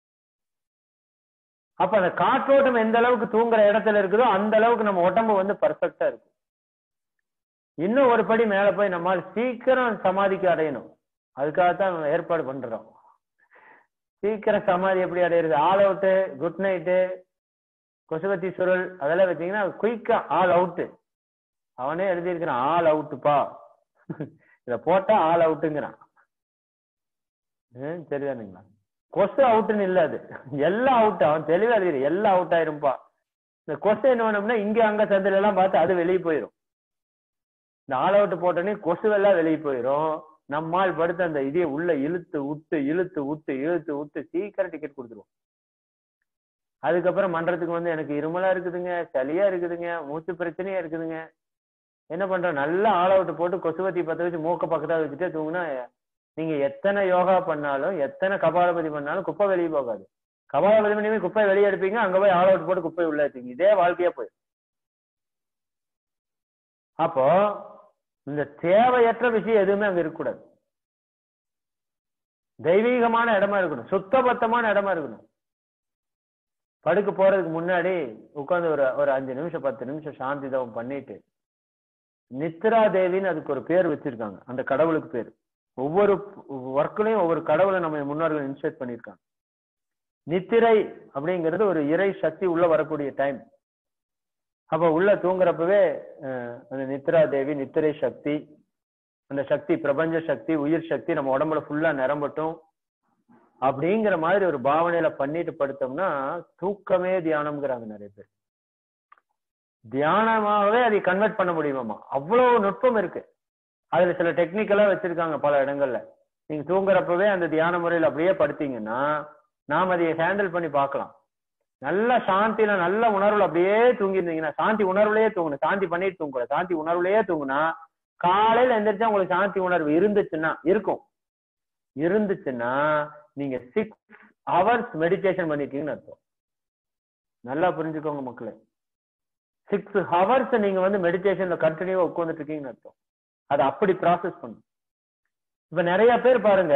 அப்ப அந்த காற்றோட்டம் எந்த அளவுக்கு தூங்குற இடத்துல இருக்குதோ அந்த அளவுக்கு நம்ம உடம்பு வந்து பர்ஃபெக்டா இருக்கும் இன்னும் ஒரு படி மேல போய் நம்மால் சீக்கிரம் சமாதிக்கு அடையணும் அதுக்காகத்தான் நம்ம ஏற்பாடு பண்றோம் சீக்கிரம் சமாதி எப்படி அடையிறது ஆல் அவுட்டு குட் நைட்டு கொசுவத்தி சுருள் அதெல்லாம் வச்சீங்கன்னா குயிக்கா ஆல் அவுட்டு அவனே எழுதியிருக்கிறான் ஆல் அவுட்டுப்பா இத போட்டா ஆல் அவுட்டுங்கிறான் ஹம், சரிதானுங்களா கொசு அவுட்டுன்னு இல்ல அது எல்லாம் அவுட் அவன் தெளிவா எழுதிரு எல்லாம் அவுட் ஆயிரும்பா இந்த கொசு என்ன பண்ணோம்னா இங்க அங்க சந்தில எல்லாம் பார்த்து அது வெளியே போயிடும் இந்த ஆல் அவுட் போட்டோன்னே கொசு எல்லாம் வெளியே போயிடும் நம்மால் படுத்து அந்த இதைய உள்ள இழுத்து விட்டு இழுத்து விட்டு இழுத்து விட்டு சீக்கிரம் டிக்கெட் கொடுத்துருவோம் அதுக்கப்புறம் மன்றத்துக்கு வந்து எனக்கு இருமலா இருக்குதுங்க சளியா இருக்குதுங்க மூச்சு பிரச்சனையா இருக்குதுங்க என்ன பண்றோம் நல்லா ஆல் அவுட் போட்டு கொசுவத்தி பத்த வச்சு மூக்க பக்கத்தா வச்சுட்டே தூங்குனா நீங்க எத்தனை யோகா பண்ணாலும் எத்தனை கபாலபதி பண்ணாலும் குப்பை வெளியே போகாது கபாலபதி பண்ணி போய் குப்பை வெளியே எடுப்பீங்க அங்க போய் ஆல் அவுட் போட்டு குப்பை உள்ள எடுப்பீங்க இதே வாழ்க்கையா போய் அப்போ இந்த தேவையற்ற விஷயம் எதுவுமே அங்க இருக்கக்கூடாது தெய்வீகமான இடமா இருக்கணும் சுத்தபத்தமான இடமா இருக்கணும் படுக்க போறதுக்கு முன்னாடி உட்கார்ந்து ஒரு ஒரு அஞ்சு நிமிஷம் பத்து நிமிஷம் சாந்தி தவம் பண்ணிட்டு நித்ரா தேவின்னு அதுக்கு ஒரு பேர் வச்சிருக்காங்க அந்த கடவுளுக்கு பேர் ஒவ்வொரு ஒர்க்லயும் ஒவ்வொரு கடவுளை நம்ம முன்னோர்கள் இன்சர்ட் பண்ணியிருக்காங்க நித்திரை அப்படிங்கிறது ஒரு இறை சக்தி உள்ள வரக்கூடிய டைம் அப்ப உள்ள தூங்குறப்பவே அஹ், அந்த நித்ரா தேவி நித்திரை சக்தி அந்த சக்தி பிரபஞ்ச சக்தி உயிர் சக்தி நம்ம உடம்புல ஃபுல்லா நிரம்பட்டும் அப்படிங்கிற மாதிரி ஒரு பாவனையில பண்ணிட்டு படுத்தோம்னா தூக்கமே தியானம்ங்கிறாங்க நிறைய பேர் தியானமாகவே அதை கன்வெர்ட் பண்ண முடியுமாமா அவ்வளவு நுட்பம் இருக்கு அதுல சில டெக்னிக்கலா வச்சிருக்காங்க பல இடங்கள்ல நீங்க தூங்குறப்பவே அந்த தியான முறையில அப்படியே படுத்தீங்கன்னா நாம அதை ஹேண்டில் பண்ணி பார்க்கலாம் நல்ல சாந்தியில நல்ல உணர்வுல அப்படியே தூங்கிருந்தீங்கன்னா சாந்தி உணர்வுலயே தூங்கணும் சாந்தி பண்ணிட்டு தூங்கல சாந்தி உணர்வுலயே தூங்குனா காலையில எந்திரிச்சா உங்களுக்கு சாந்தி உணர்வு இருந்துச்சுன்னா இருக்கும் இருந்துச்சுன்னா நீங்க சிக்ஸ் ஹவர்ஸ் மெடிடேஷன் பண்ணிட்டீங்கன்னு அர்த்தம் நல்லா புரிஞ்சுக்கோங்க மக்களே சிக்ஸ் ஹவர்ஸ் நீங்க வந்து மெடிடேஷன்ல கண்டினியூவா உட்கார்ந்துட்டு இருக்கீங்கன்னு அர்த்தம் அதை அப்படி ப்ராசஸ் பண்ணும் இப்ப நிறைய பேர் பாருங்க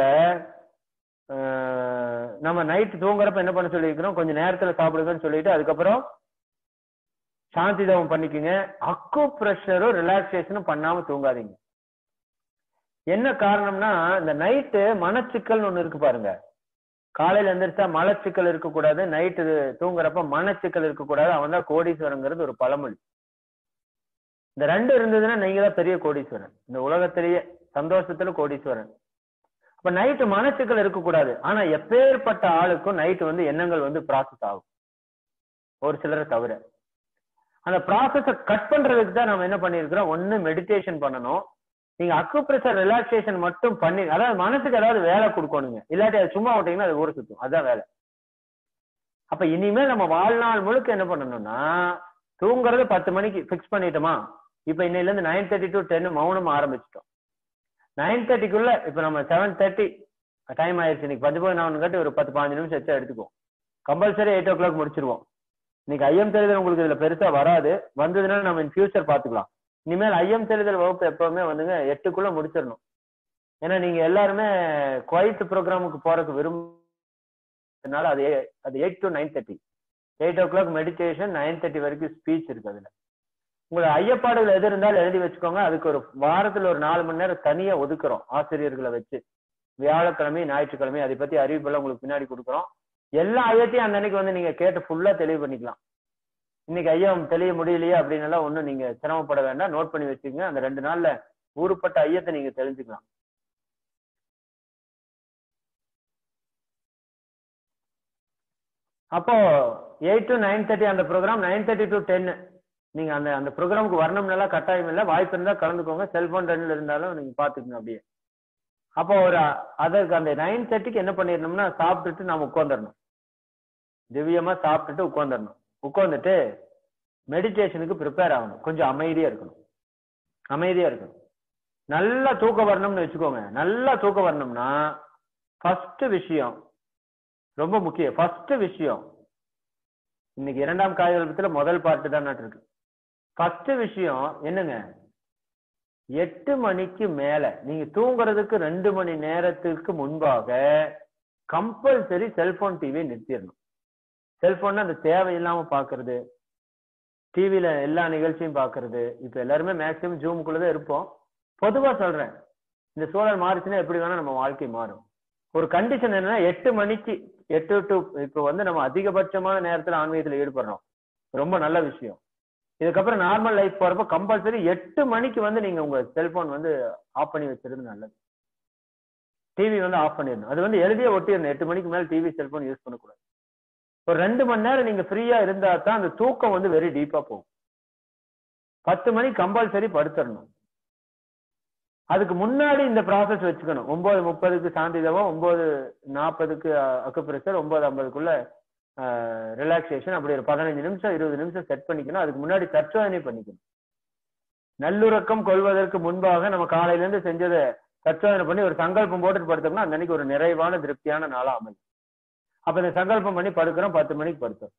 அஹ், நம்ம நைட் தூங்குறப்ப என்ன பண்ண சொல்லியிருக்கிறோம் கொஞ்சம் நேரத்துல சாப்பிடுங்கன்னு சொல்லிட்டு அதுக்கப்புறம் சாந்தி தவம் பண்ணிக்கோங்க அக்கு ப்ரெஷரும் ரிலாக்ஸேஷனும் பண்ணாம தூங்காதீங்க என்ன காரணம்னா இந்த நைட்டு மனச்சிக்கல்னு ஒண்ணு இருக்கு பாருங்க காலையில எந்திரிச்சா மலச்சிக்கல் இருக்கக்கூடாது நைட்டு தூங்குறப்ப மனச்சிக்கல் இருக்கக்கூடாது அவன் தான் கோடீஸ்வரங்கிறது ஒரு பழமொழி இந்த ரெண்டு இருந்ததுன்னா நீங்க தான் பெரிய கோடீஸ்வரன் இந்த உலகத்திலேயே சந்தோஷத்துல கோடீஸ்வரன் அப்ப நைட்டு மனச்சிக்கல் இருக்கக்கூடாது ஆனா எப்பேற்பட்ட ஆளுக்கும் நைட்டு வந்து எண்ணங்கள் வந்து ப்ராசஸ் ஆகும் ஒரு சிலரை தவிர அந்த ப்ராசஸ கட் பண்றதுக்கு தான் நம்ம என்ன பண்ணிருக்கிறோம் ஒண்ணு மெடிடேஷன் பண்ணணும் நீங்க அக்குப்ரெஷர் ரிலாக்ஸேஷன் மட்டும் பண்ணி அதாவது மனசுக்கு ஏதாவது வேலை கொடுக்கணுங்க இல்லாட்டி அது சும்மா விட்டீங்கன்னா அது ஊற சுத்தும் அதுதான் வேலை அப்ப இனிமேல் நம்ம வாழ்நாள் முழுக்க என்ன பண்ணணும்னா தூங்குறது பத்து மணிக்கு ஃபிக்ஸ் பண்ணிட்டோமா இப்ப இன்னையில இருந்து நைன் தேர்ட்டி டு டென் மௌனம் ஆரம்பிச்சிட்டோம் நைன் தேர்ட்டிக்குள்ள இப்ப நம்ம செவன் தேர்ட்டி டைம் ஆயிடுச்சு இன்னைக்கு பத்து பதினொன்று கட்டி ஒரு பத்து பாஞ்சு நிமிஷம் வச்சா எடுத்துக்குவோம் கம்பல்சரி எயிட் ஓ கிளாக் முடிச்சிருவோம் இன்னைக்கு ஐஎம் தெரிதல் உங்களுக்கு இதுல பெருசா வராது வந்ததுன்னா நம்ம இன் ஃபியூச்சர் பாத்துக்கலாம் இனிமேல் ஐஎம் தெரிதல் வகுப்பு எப்பவுமே வந்துங்க எட்டுக்குள்ள முடிச்சிடணும் ஏன்னா நீங்க எல்லாருமே குவைட் ப்ரோக்ராமுக்கு போறதுக்கு விரும்புனால அது ஏ- அது eight to nine thirty eight o'clock meditation nine thirty வரைக்கும் ஸ்பீச் இருக்கு அதுல உங்களை ஐயப்பாடுகள் எது இருந்தாலும் எழுதி வச்சுக்கோங்க அதுக்கு ஒரு வாரத்துல ஒரு நாலு மணி நேரம் தனியா ஒதுக்குறோம் ஆசிரியர்களை வச்சு வியாழக்கிழமை ஞாயிற்றுக்கிழமை அதை பத்தி அறிவிப்பெல்லாம் உங்களுக்கு பின்னாடி கொடுக்குறோம் எல்லா ஐயத்தையும் அந்த அன்னைக்கு வந்து நீங்க கேட்டு ஃபுல்லா தெளிவு பண்ணிக்கலாம் இன்னைக்கு ஐயம் தெளிய முடியலையே அப்படின்னு எல்லாம் ஒண்ணும் நீங்க சிரமப்பட வேண்டாம் நோட் பண்ணி வச்சுக்கோங்க அந்த ரெண்டு நாள்ல ஊருப்பட்ட ஐயத்தை நீங்க தெரிஞ்சுக்கலாம் அப்போ எயிட் டு நைன் தேர்ட்டி அந்த programme nine thirty to ten நீங்க அந்த அந்த ப்ரோக்ராமுக்கு வரணும்னால கட்டாயம் இல்லை வாய்ப்பு இருந்தா கலந்துக்கோங்க செல்போன் ரன்ல இருந்தாலும் நீங்க பாத்துக்கங்க அப்படியே அப்போ ஒரு அதற்கு அந்த நைன் தேர்ட்டிக்கு என்ன பண்ணிடணும்னா சாப்பிட்டுட்டு நாம உட்காந்துடணும் திவ்யமா சாப்பிட்டுட்டு உட்காந்துடணும் உட்காந்துட்டு மெடிடேஷனுக்கு ப்ரிப்பேர் ஆகணும் கொஞ்சம் அமைதியா இருக்கணும் அமைதியா இருக்கணும் நல்லா தூக்கம் வரணும்னு வச்சுக்கோங்க நல்லா தூக்கம் வரணும்னா ஃபர்ஸ்ட் விஷயம் ரொம்ப முக்கியம் ஃபர்ஸ்ட் விஷயம் இன்னைக்கு இரண்டாம் காய்கல்பத்துல முதல் பார்ட்டு தான் இருக்கு ஃபர்ஸ்ட் விஷயம் என்னங்க எட்டு மணிக்கு மேல நீங்க தூங்குறதுக்கு ரெண்டு மணி நேரத்துக்கு முன்பாக கம்பல்சரி செல்போன் டிவியை நிறுத்திடணும் செல்போன் அந்த தேவையில்லாம பாக்குறது டிவில எல்லா நிகழ்ச்சியும் பாக்குறது இப்ப எல்லாருமே மேக்சிமம் ஜூமுக்குள்ளதான் இருப்போம் பொதுவா சொல்றேன் இந்த சூழல் மாறுச்சுன்னா எப்படி வேணா நம்ம வாழ்க்கை மாறும் ஒரு கண்டிஷன் என்னன்னா எட்டு மணிக்கு எட்டு டு இப்போ வந்து நம்ம அதிகபட்சமான நேரத்துல ஆன்மீகத்துல ஈடுபடுறோம் ரொம்ப நல்ல விஷயம் இதுக்கப்புறம் நார்மல் லைஃப் போறப்ப கம்பல்சரி எட்டு மணிக்கு வந்து நீங்க உங்க செல்போன் வந்து ஆஃப் பண்ணி வச்சிருது நல்லது டிவி வந்து ஆஃப் பண்ணிடணும் அது வந்து எழுதியே ஒட்டிடணும் எட்டு மணிக்கு மேல டிவி செல்போன் யூஸ் பண்ணக்கூடாது ஒரு ரெண்டு மணி நேரம் நீங்க ஃப்ரீயா இருந்தா தான் அந்த தூக்கம் வந்து வெரி டீப்பா போகும் பத்து மணி கம்பல்சரி படுத்துடணும் அதுக்கு முன்னாடி இந்த ப்ராசஸ் வச்சுக்கணும் ஒன்பது முப்பதுக்கு சாந்தி தவம் ஒன்பது நாற்பதுக்கு அக்குப்ரெஷர் ஒன்பது ஐம்பதுக்குள்ள ரிலாக்ஸேஷன் அப்படி ஒரு பதினஞ்சு நிமிஷம் இருபது நிமிஷம் செட் பண்ணிக்கணும் அதுக்கு முன்னாடி தற்சோதனை பண்ணிக்கணும் நல்லுறக்கம் கொள்வதற்கு முன்பாக நம்ம காலையில இருந்து செஞ்சதை தற்சோதனை பண்ணி ஒரு சங்கல்பம் போட்டுட்டு படுத்தோம்னா அந்த அன்னைக்கு ஒரு நிறைவான திருப்தியான நாளா அமையும் அப்ப இந்த சங்கல்பம் பண்ணி படுக்கிறோம் பத்து மணிக்கு படுத்தோம்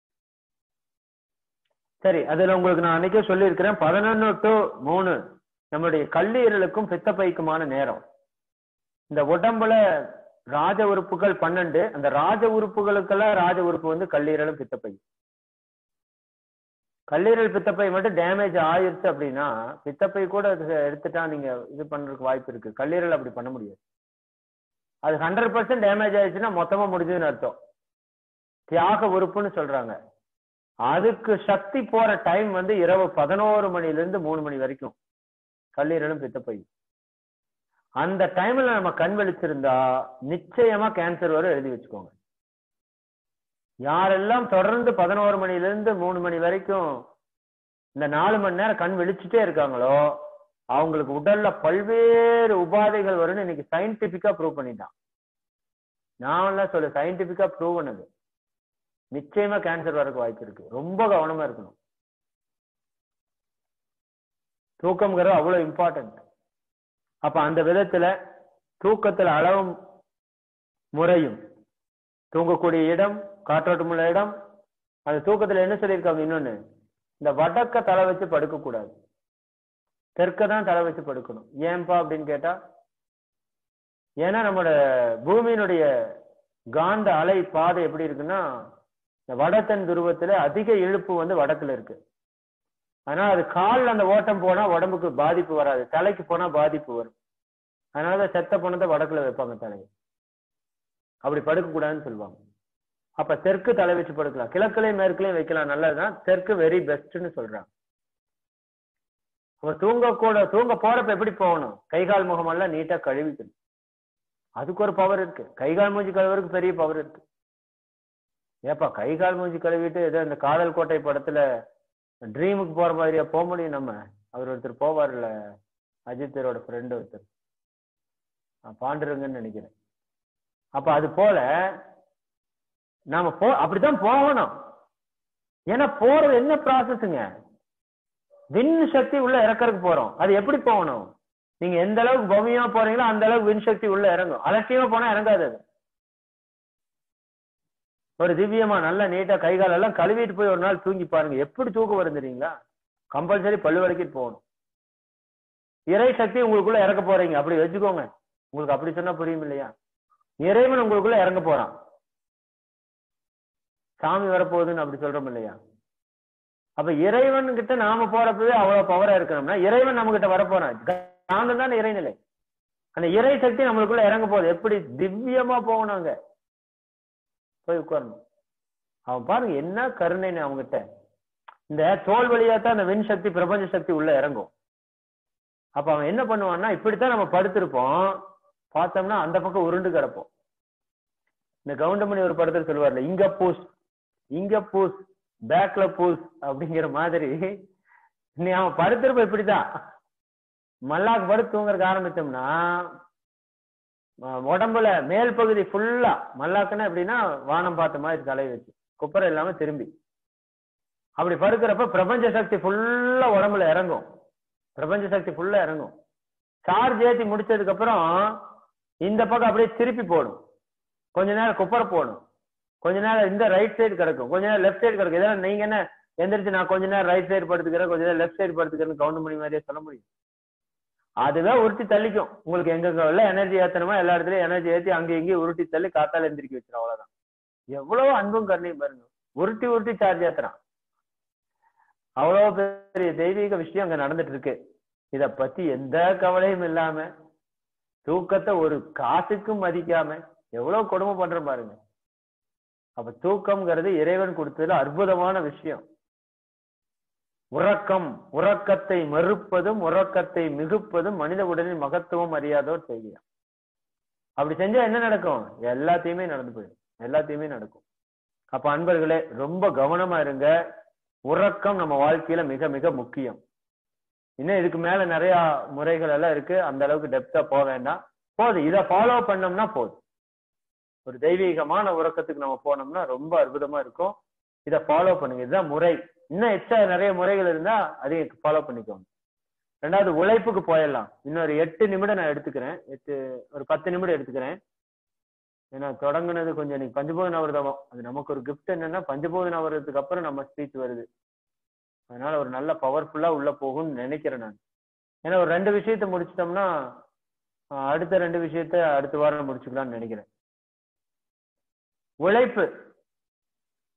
சரி அதுல உங்களுக்கு நான் அன்னைக்கே சொல்லியிருக்கிறேன் பதினொன்னு டு மூணு நம்மளுடைய கல்லீரலுக்கும் பித்தப்பைக்குமான நேரம் இந்த உடம்புல ராஜ உறுப்புகள் பன்னெண்டு அந்த ராஜ உறுப்புகளுக்கெல்லாம் ராஜ உறுப்பு வந்து கல்லீரலும் பித்தப்பை கல்லீரல் பித்தப்பை மட்டும் டேமேஜ் ஆயிருச்சு அப்படின்னா பித்தப்பை கூட அது எடுத்துட்டா நீங்க இது பண்றதுக்கு வாய்ப்பு இருக்கு கல்லீரல் அப்படி பண்ண முடியாது அது ஹண்ட்ரட் பர்சன்ட் டேமேஜ் ஆயிடுச்சுன்னா மொத்தமா முடிஞ்சதுன்னு அர்த்தம் தியாக உறுப்புன்னு சொல்றாங்க அதுக்கு சக்தி போற டைம் வந்து இரவு பதினோரு மணில இருந்து மூணு மணி வரைக்கும் கல்லீரலும் பித்தப்பை அந்த டைம்ல நம்ம கண் விழிச்சிருந்தா நிச்சயமா கேன்சர் வரும் எழுதி வச்சுக்கோங்க யாரெல்லாம் தொடர்ந்து பதினோரு மணில இருந்து மூணு மணி வரைக்கும் இந்த நாலு மணி நேரம் கண் விழிச்சுட்டே இருக்காங்களோ அவங்களுக்கு உடல்ல பல்வேறு உபாதைகள் வரும்னு இன்னைக்கு சயின்டிபிக்கா ப்ரூவ் பண்ணிட்டான் நான் எல்லாம் சொல்ல சயின்டிபிக்கா ப்ரூவ் பண்ணது நிச்சயமா கேன்சர் வரக்கு வாய்ப்பு இருக்கு ரொம்ப கவனமா இருக்கணும் தூக்கம்ங்கிறது அவ்வளவு இம்பார்ட்டன்ட் அப்ப அந்த விதத்துல தூக்கத்துல அளவும் முறையும் தூங்கக்கூடிய இடம் காற்றோட்டமுள்ள இடம் அந்த தூக்கத்துல என்ன சொல்லியிருக்காங்க இன்னொன்னு இந்த வடக்க தலை வச்சு படுக்க கூடாது தெற்க தான் தலை வச்சு படுக்கணும் ஏன்பா அப்படின்னு கேட்டா ஏன்னா நம்மளோட பூமியினுடைய காந்த அலை பாதை எப்படி இருக்குன்னா இந்த வடத்தன் துருவத்துல அதிக இழுப்பு வந்து வடக்குல இருக்கு அதனால அது காலில் அந்த ஓட்டம் போனா உடம்புக்கு பாதிப்பு வராது தலைக்கு போனா பாதிப்பு வரும் அதனாலதான் செத்த பணத்தை வடக்குல வைப்பாங்க தலையை அப்படி படுக்க கூடாதுன்னு சொல்லுவாங்க அப்ப தெற்கு தலை வச்சு படுக்கலாம் கிழக்குலையும் மேற்குலையும் வைக்கலாம் நல்லதுதான் தெற்கு வெரி பெஸ்ட்னு சொல்றாங்க அப்ப தூங்க கூட தூங்க போறப்ப எப்படி போகணும் கைகால் முகமெல்லாம் நீட்டா கழுவிக்கணும் அதுக்கு ஒரு பவர் இருக்கு கைகால் மூஞ்சி கழுவுறதுக்கு பெரிய பவர் இருக்கு ஏப்பா கைகால் மூஞ்சி கழுவிட்டு ஏதோ இந்த காதல் கோட்டை படத்துல ட்ரீமுக்கு போற மாதிரியா போக முடியும் நம்ம அவர் ஒருத்தர் போவார்ல அஜித்தரோட ஃப்ரெண்டு ஒருத்தர் பாண்டுருங்கன்னு நினைக்கிறேன் அப்ப அது போல நாம போ அப்படித்தான் போகணும் ஏன்னா போறது என்ன ப்ராசஸ்ங்க விண் சக்தி உள்ள இறக்கறதுக்கு போறோம் அது எப்படி போகணும் நீங்க எந்த அளவுக்கு பவ்யமா போறீங்களோ அந்த அளவுக்கு விண் சக்தி உள்ள இறங்கும் அலட்சியமா போனா இறங்காது அது ஒரு திவ்யமா நல்லா நீட்டா கை கால் எல்லாம் கழுவிட்டு போய் ஒரு நாள் தூங்கி பாருங்க எப்படி தூக்கம் வரும் தெரியுங்களா கம்பல்சரி பல்லு வலிக்கிட்டு போகணும் இறை சக்தி உங்களுக்குள்ள இறக்க போறீங்க அப்படி வச்சுக்கோங்க உங்களுக்கு அப்படி சொன்னா புரியும் இல்லையா இறைவன் உங்களுக்குள்ள இறங்க போறான் சாமி வரப்போகுதுன்னு அப்படி சொல்றோம் இல்லையா அப்ப இறைவன் கிட்ட நாம போறப்பவே அவ்வளவு பவரா இருக்கணும்னா இறைவன் நம்ம கிட்ட வரப்போறான் காந்தம் தான் இறைநிலை அந்த இறை சக்தி நம்மளுக்குள்ள இறங்க போகுது எப்படி திவ்யமா போகணும் அங்க போய் உட்காரணும் அவன் பாருங்க என்ன கருணைன்னு அவங்ககிட்ட இந்த தோல் வழியா தான் அந்த விண் சக்தி பிரபஞ்ச சக்தி உள்ள இறங்கும் அப்ப அவன் என்ன பண்ணுவான்னா இப்படித்தான் நம்ம படுத்திருப்போம் பார்த்தோம்னா அந்த பக்கம் உருண்டு கிடப்போம் இந்த கவுண்டமணி ஒரு படத்துல சொல்லுவார்ல இங்க பூஸ் இங்க பூஸ் பேக்ல பூஸ் அப்படிங்கிற மாதிரி நீ அவன் படுத்திருப்ப இப்படிதான் மல்லாக்கு படுத்து தூங்குறதுக்கு ஆரம்பிச்சோம்னா உடம்புல மேல் பகுதி ஃபுல்லா மல்லாக்குன்னா எப்படின்னா வானம் பார்த்த மாதிரி தலை வச்சு குப்பரை இல்லாம திரும்பி அப்படி படுக்கிறப்ப பிரபஞ்ச சக்தி ஃபுல்லா உடம்புல இறங்கும் பிரபஞ்ச சக்தி ஃபுல்லா இறங்கும் சார்ஜ் ஏத்தி முடிச்சதுக்கு அப்புறம் இந்த பக்கம் அப்படியே திருப்பி போடும் கொஞ்ச நேரம் குப்பரை போடும் கொஞ்ச நேரம் இந்த ரைட் சைடு கிடக்கும் கொஞ்ச நேரம் லெஃப்ட் சைடு கிடக்கும் இதெல்லாம் நீங்க என்ன எந்திரிச்சு நான் கொஞ்ச நேரம் ரைட் சைடு படுத்துக்கிறேன் கொஞ்ச நேரம் லெஃப்ட் சைடு படுத்துக்கிறேன் கவுண்ட் பண்ணி மாதிரியே சொல்ல முடியும் அதுவே உருட்டி தள்ளிக்கும் உங்களுக்கு எங்க உள்ள எனர்ஜி ஏத்தணுமோ எல்லா இடத்துலயும் எனர்ஜி ஏத்தி அங்கே இங்கேயும் உருட்டி தள்ளி காத்தால எந்திரிக்க வச்சிடும் அவ்வளவுதான் எவ்வளவு அன்பும் கருணையும் பாருங்க உருட்டி உருட்டி சார்ஜ் ஏத்துறான் அவ்வளவு பெரிய தெய்வீக விஷயம் அங்க நடந்துட்டு இருக்கு இத பத்தி எந்த கவலையும் இல்லாம தூக்கத்தை ஒரு காசுக்கும் மதிக்காம எவ்வளவு கொடுமை பண்ற பாருங்க அப்ப தூக்கம்ங்கிறது இறைவன் கொடுத்ததுல அற்புதமான விஷயம் உறக்கம் உறக்கத்தை மறுப்பதும் உறக்கத்தை மிகுப்பதும் மனித உடலின் மகத்துவம் அறியாதோர் செய்கிறான் அப்படி செஞ்சா என்ன நடக்கும் எல்லாத்தையுமே நடந்து போயிடும் எல்லாத்தையுமே நடக்கும் அப்ப அன்பர்களே ரொம்ப கவனமா இருங்க உறக்கம் நம்ம வாழ்க்கையில மிக மிக முக்கியம் இன்னும் இதுக்கு மேல நிறைய முறைகள் எல்லாம் இருக்கு அந்த அளவுக்கு டெப்தா போக வேண்டாம் போதும் இதை ஃபாலோ பண்ணோம்னா போதும் ஒரு தெய்வீகமான உறக்கத்துக்கு நம்ம போனோம்னா ரொம்ப அற்புதமா இருக்கும் இதை ஃபாலோ பண்ணுங்க இதுதான் முறை இன்னும் எக்ஸ்ட்ரா நிறைய முறைகள் இருந்தா அதையும் ஃபாலோ பண்ணிக்கோங்க ரெண்டாவது உழைப்புக்கு போயிடலாம் இன்னொரு எட்டு நிமிடம் நான் எடுத்துக்கிறேன் எட்டு ஒரு பத்து நிமிடம் எடுத்துக்கிறேன் ஏன்னா தொடங்குனது கொஞ்சம் இன்னைக்கு பஞ்சபோத நவரதம் அது நமக்கு ஒரு கிஃப்ட் என்னன்னா பஞ்சபோத நவரத்துக்கு அப்புறம் நம்ம ஸ்பீச் வருது அதனால ஒரு நல்ல பவர்ஃபுல்லா உள்ள போகும்னு நினைக்கிறேன் நான் ஏன்னா ஒரு ரெண்டு விஷயத்த முடிச்சிட்டோம்னா அடுத்த ரெண்டு விஷயத்த அடுத்த வாரம் முடிச்சுக்கலாம்னு நினைக்கிறேன் உழைப்பு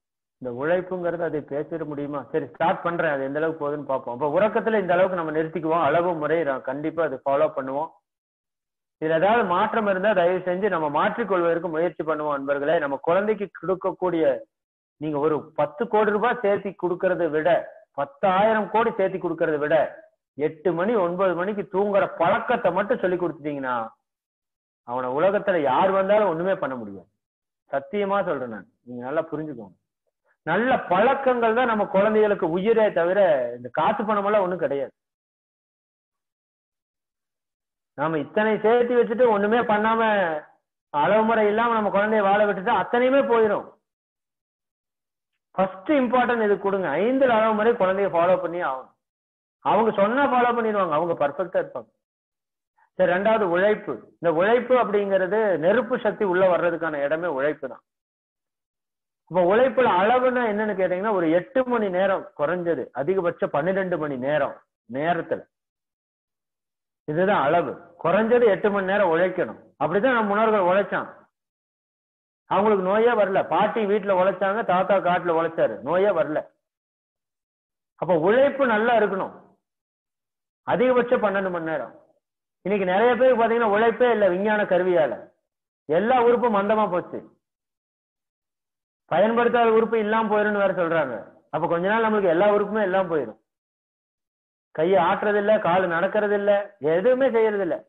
இந்த உழைப்புங்கிறது அதை பேசிட முடியுமா சரி ஸ்டார்ட் பண்றேன் அது எந்த அளவுக்கு போகுதுன்னு பார்ப்போம் அப்ப உறக்கத்துல இந்த அளவுக்கு நம்ம நிறுத்திக்குவோம் அளவு முறை நான் கண்டிப்பா அதை ஃபாலோ பண்ணுவோம் இதுல ஏதாவது மாற்றம் இருந்தா தயவு செஞ்சு நம்ம மாற்றிக்கொள்வதற்கு முயற்சி பண்ணுவோம் நண்பர்களே நம்ம குழந்தைக்கு கொடுக்கக்கூடிய நீங்க ஒரு பத்து கோடி ரூபாய் சேர்த்தி கொடுக்கறதை விட பத்தாயிரம் கோடி சேர்த்தி கொடுக்கறதை விட எட்டு மணி ஒன்பது மணிக்கு தூங்குற பழக்கத்தை மட்டும் சொல்லி கொடுத்துட்டீங்கன்னா அவனை உலகத்துல யார் வந்தாலும் ஒண்ணுமே பண்ண முடியாது சத்தியமா சொல்றேன் நான் நீங்க நல்லா புரிஞ்சுக்கோங்க நல்ல பழக்கங்கள் தான் நம்ம குழந்தைகளுக்கு உயிரே தவிர இந்த காசு பணம் எல்லாம் ஒண்ணும் கிடையாது நாம இத்தனை சேர்த்து வச்சுட்டு ஒண்ணுமே பண்ணாம அளவு முறை இல்லாம நம்ம குழந்தைய வாழ விட்டுட்டா அத்தனையுமே போயிடும் ஃபர்ஸ்ட் இம்பார்ட்டன்ட் இது கொடுங்க ஐந்து அளவு முறை குழந்தைய ஃபாலோ பண்ணி ஆகணும் அவங்க சொன்னா ஃபாலோ பண்ணிடுவாங்க அவங்க பர்ஃபெக்டா இருப்பாங்க சரி ரெண்டாவது உழைப்பு இந்த உழைப்பு அப்படிங்கிறது நெருப்பு சக்தி உள்ள வர்றதுக்கான இடமே உழைப்பு தான் இப்ப உழைப்புல அளவுன்னா என்னன்னு கேட்டீங்கன்னா ஒரு எட்டு மணி நேரம் குறைஞ்சது அதிகபட்சம் பன்னிரெண்டு மணி நேரம் நேரத்துல இதுதான் அளவு குறைஞ்சது எட்டு மணி நேரம் உழைக்கணும் அப்படிதான் நம்ம முன்னோர்கள் உழைச்சான் அவங்களுக்கு நோயே வரல பாட்டி வீட்டுல உழைச்சாங்க தாத்தா காட்டுல உழைச்சாரு நோயே வரல அப்ப உழைப்பு நல்லா இருக்கணும் அதிகபட்சம் பன்னெண்டு மணி நேரம் இன்னைக்கு நிறைய பேருக்கு பாத்தீங்கன்னா உழைப்பே இல்லை விஞ்ஞான கருவியால எல்லா உறுப்பும் மந்தமா போச்சு பயன்படுத்தாத உறுப்பு இல்லாம போயிருன்னு வேற சொல்றாங்க அப்ப கொஞ்ச நாள் நம்மளுக்கு எல்லா உறுப்புமே எல்லாம் போயிடும் கையை ஆட்டுறது இல்ல கால் நடக்கிறது இல்ல எதுவுமே செய்யறது இல்ல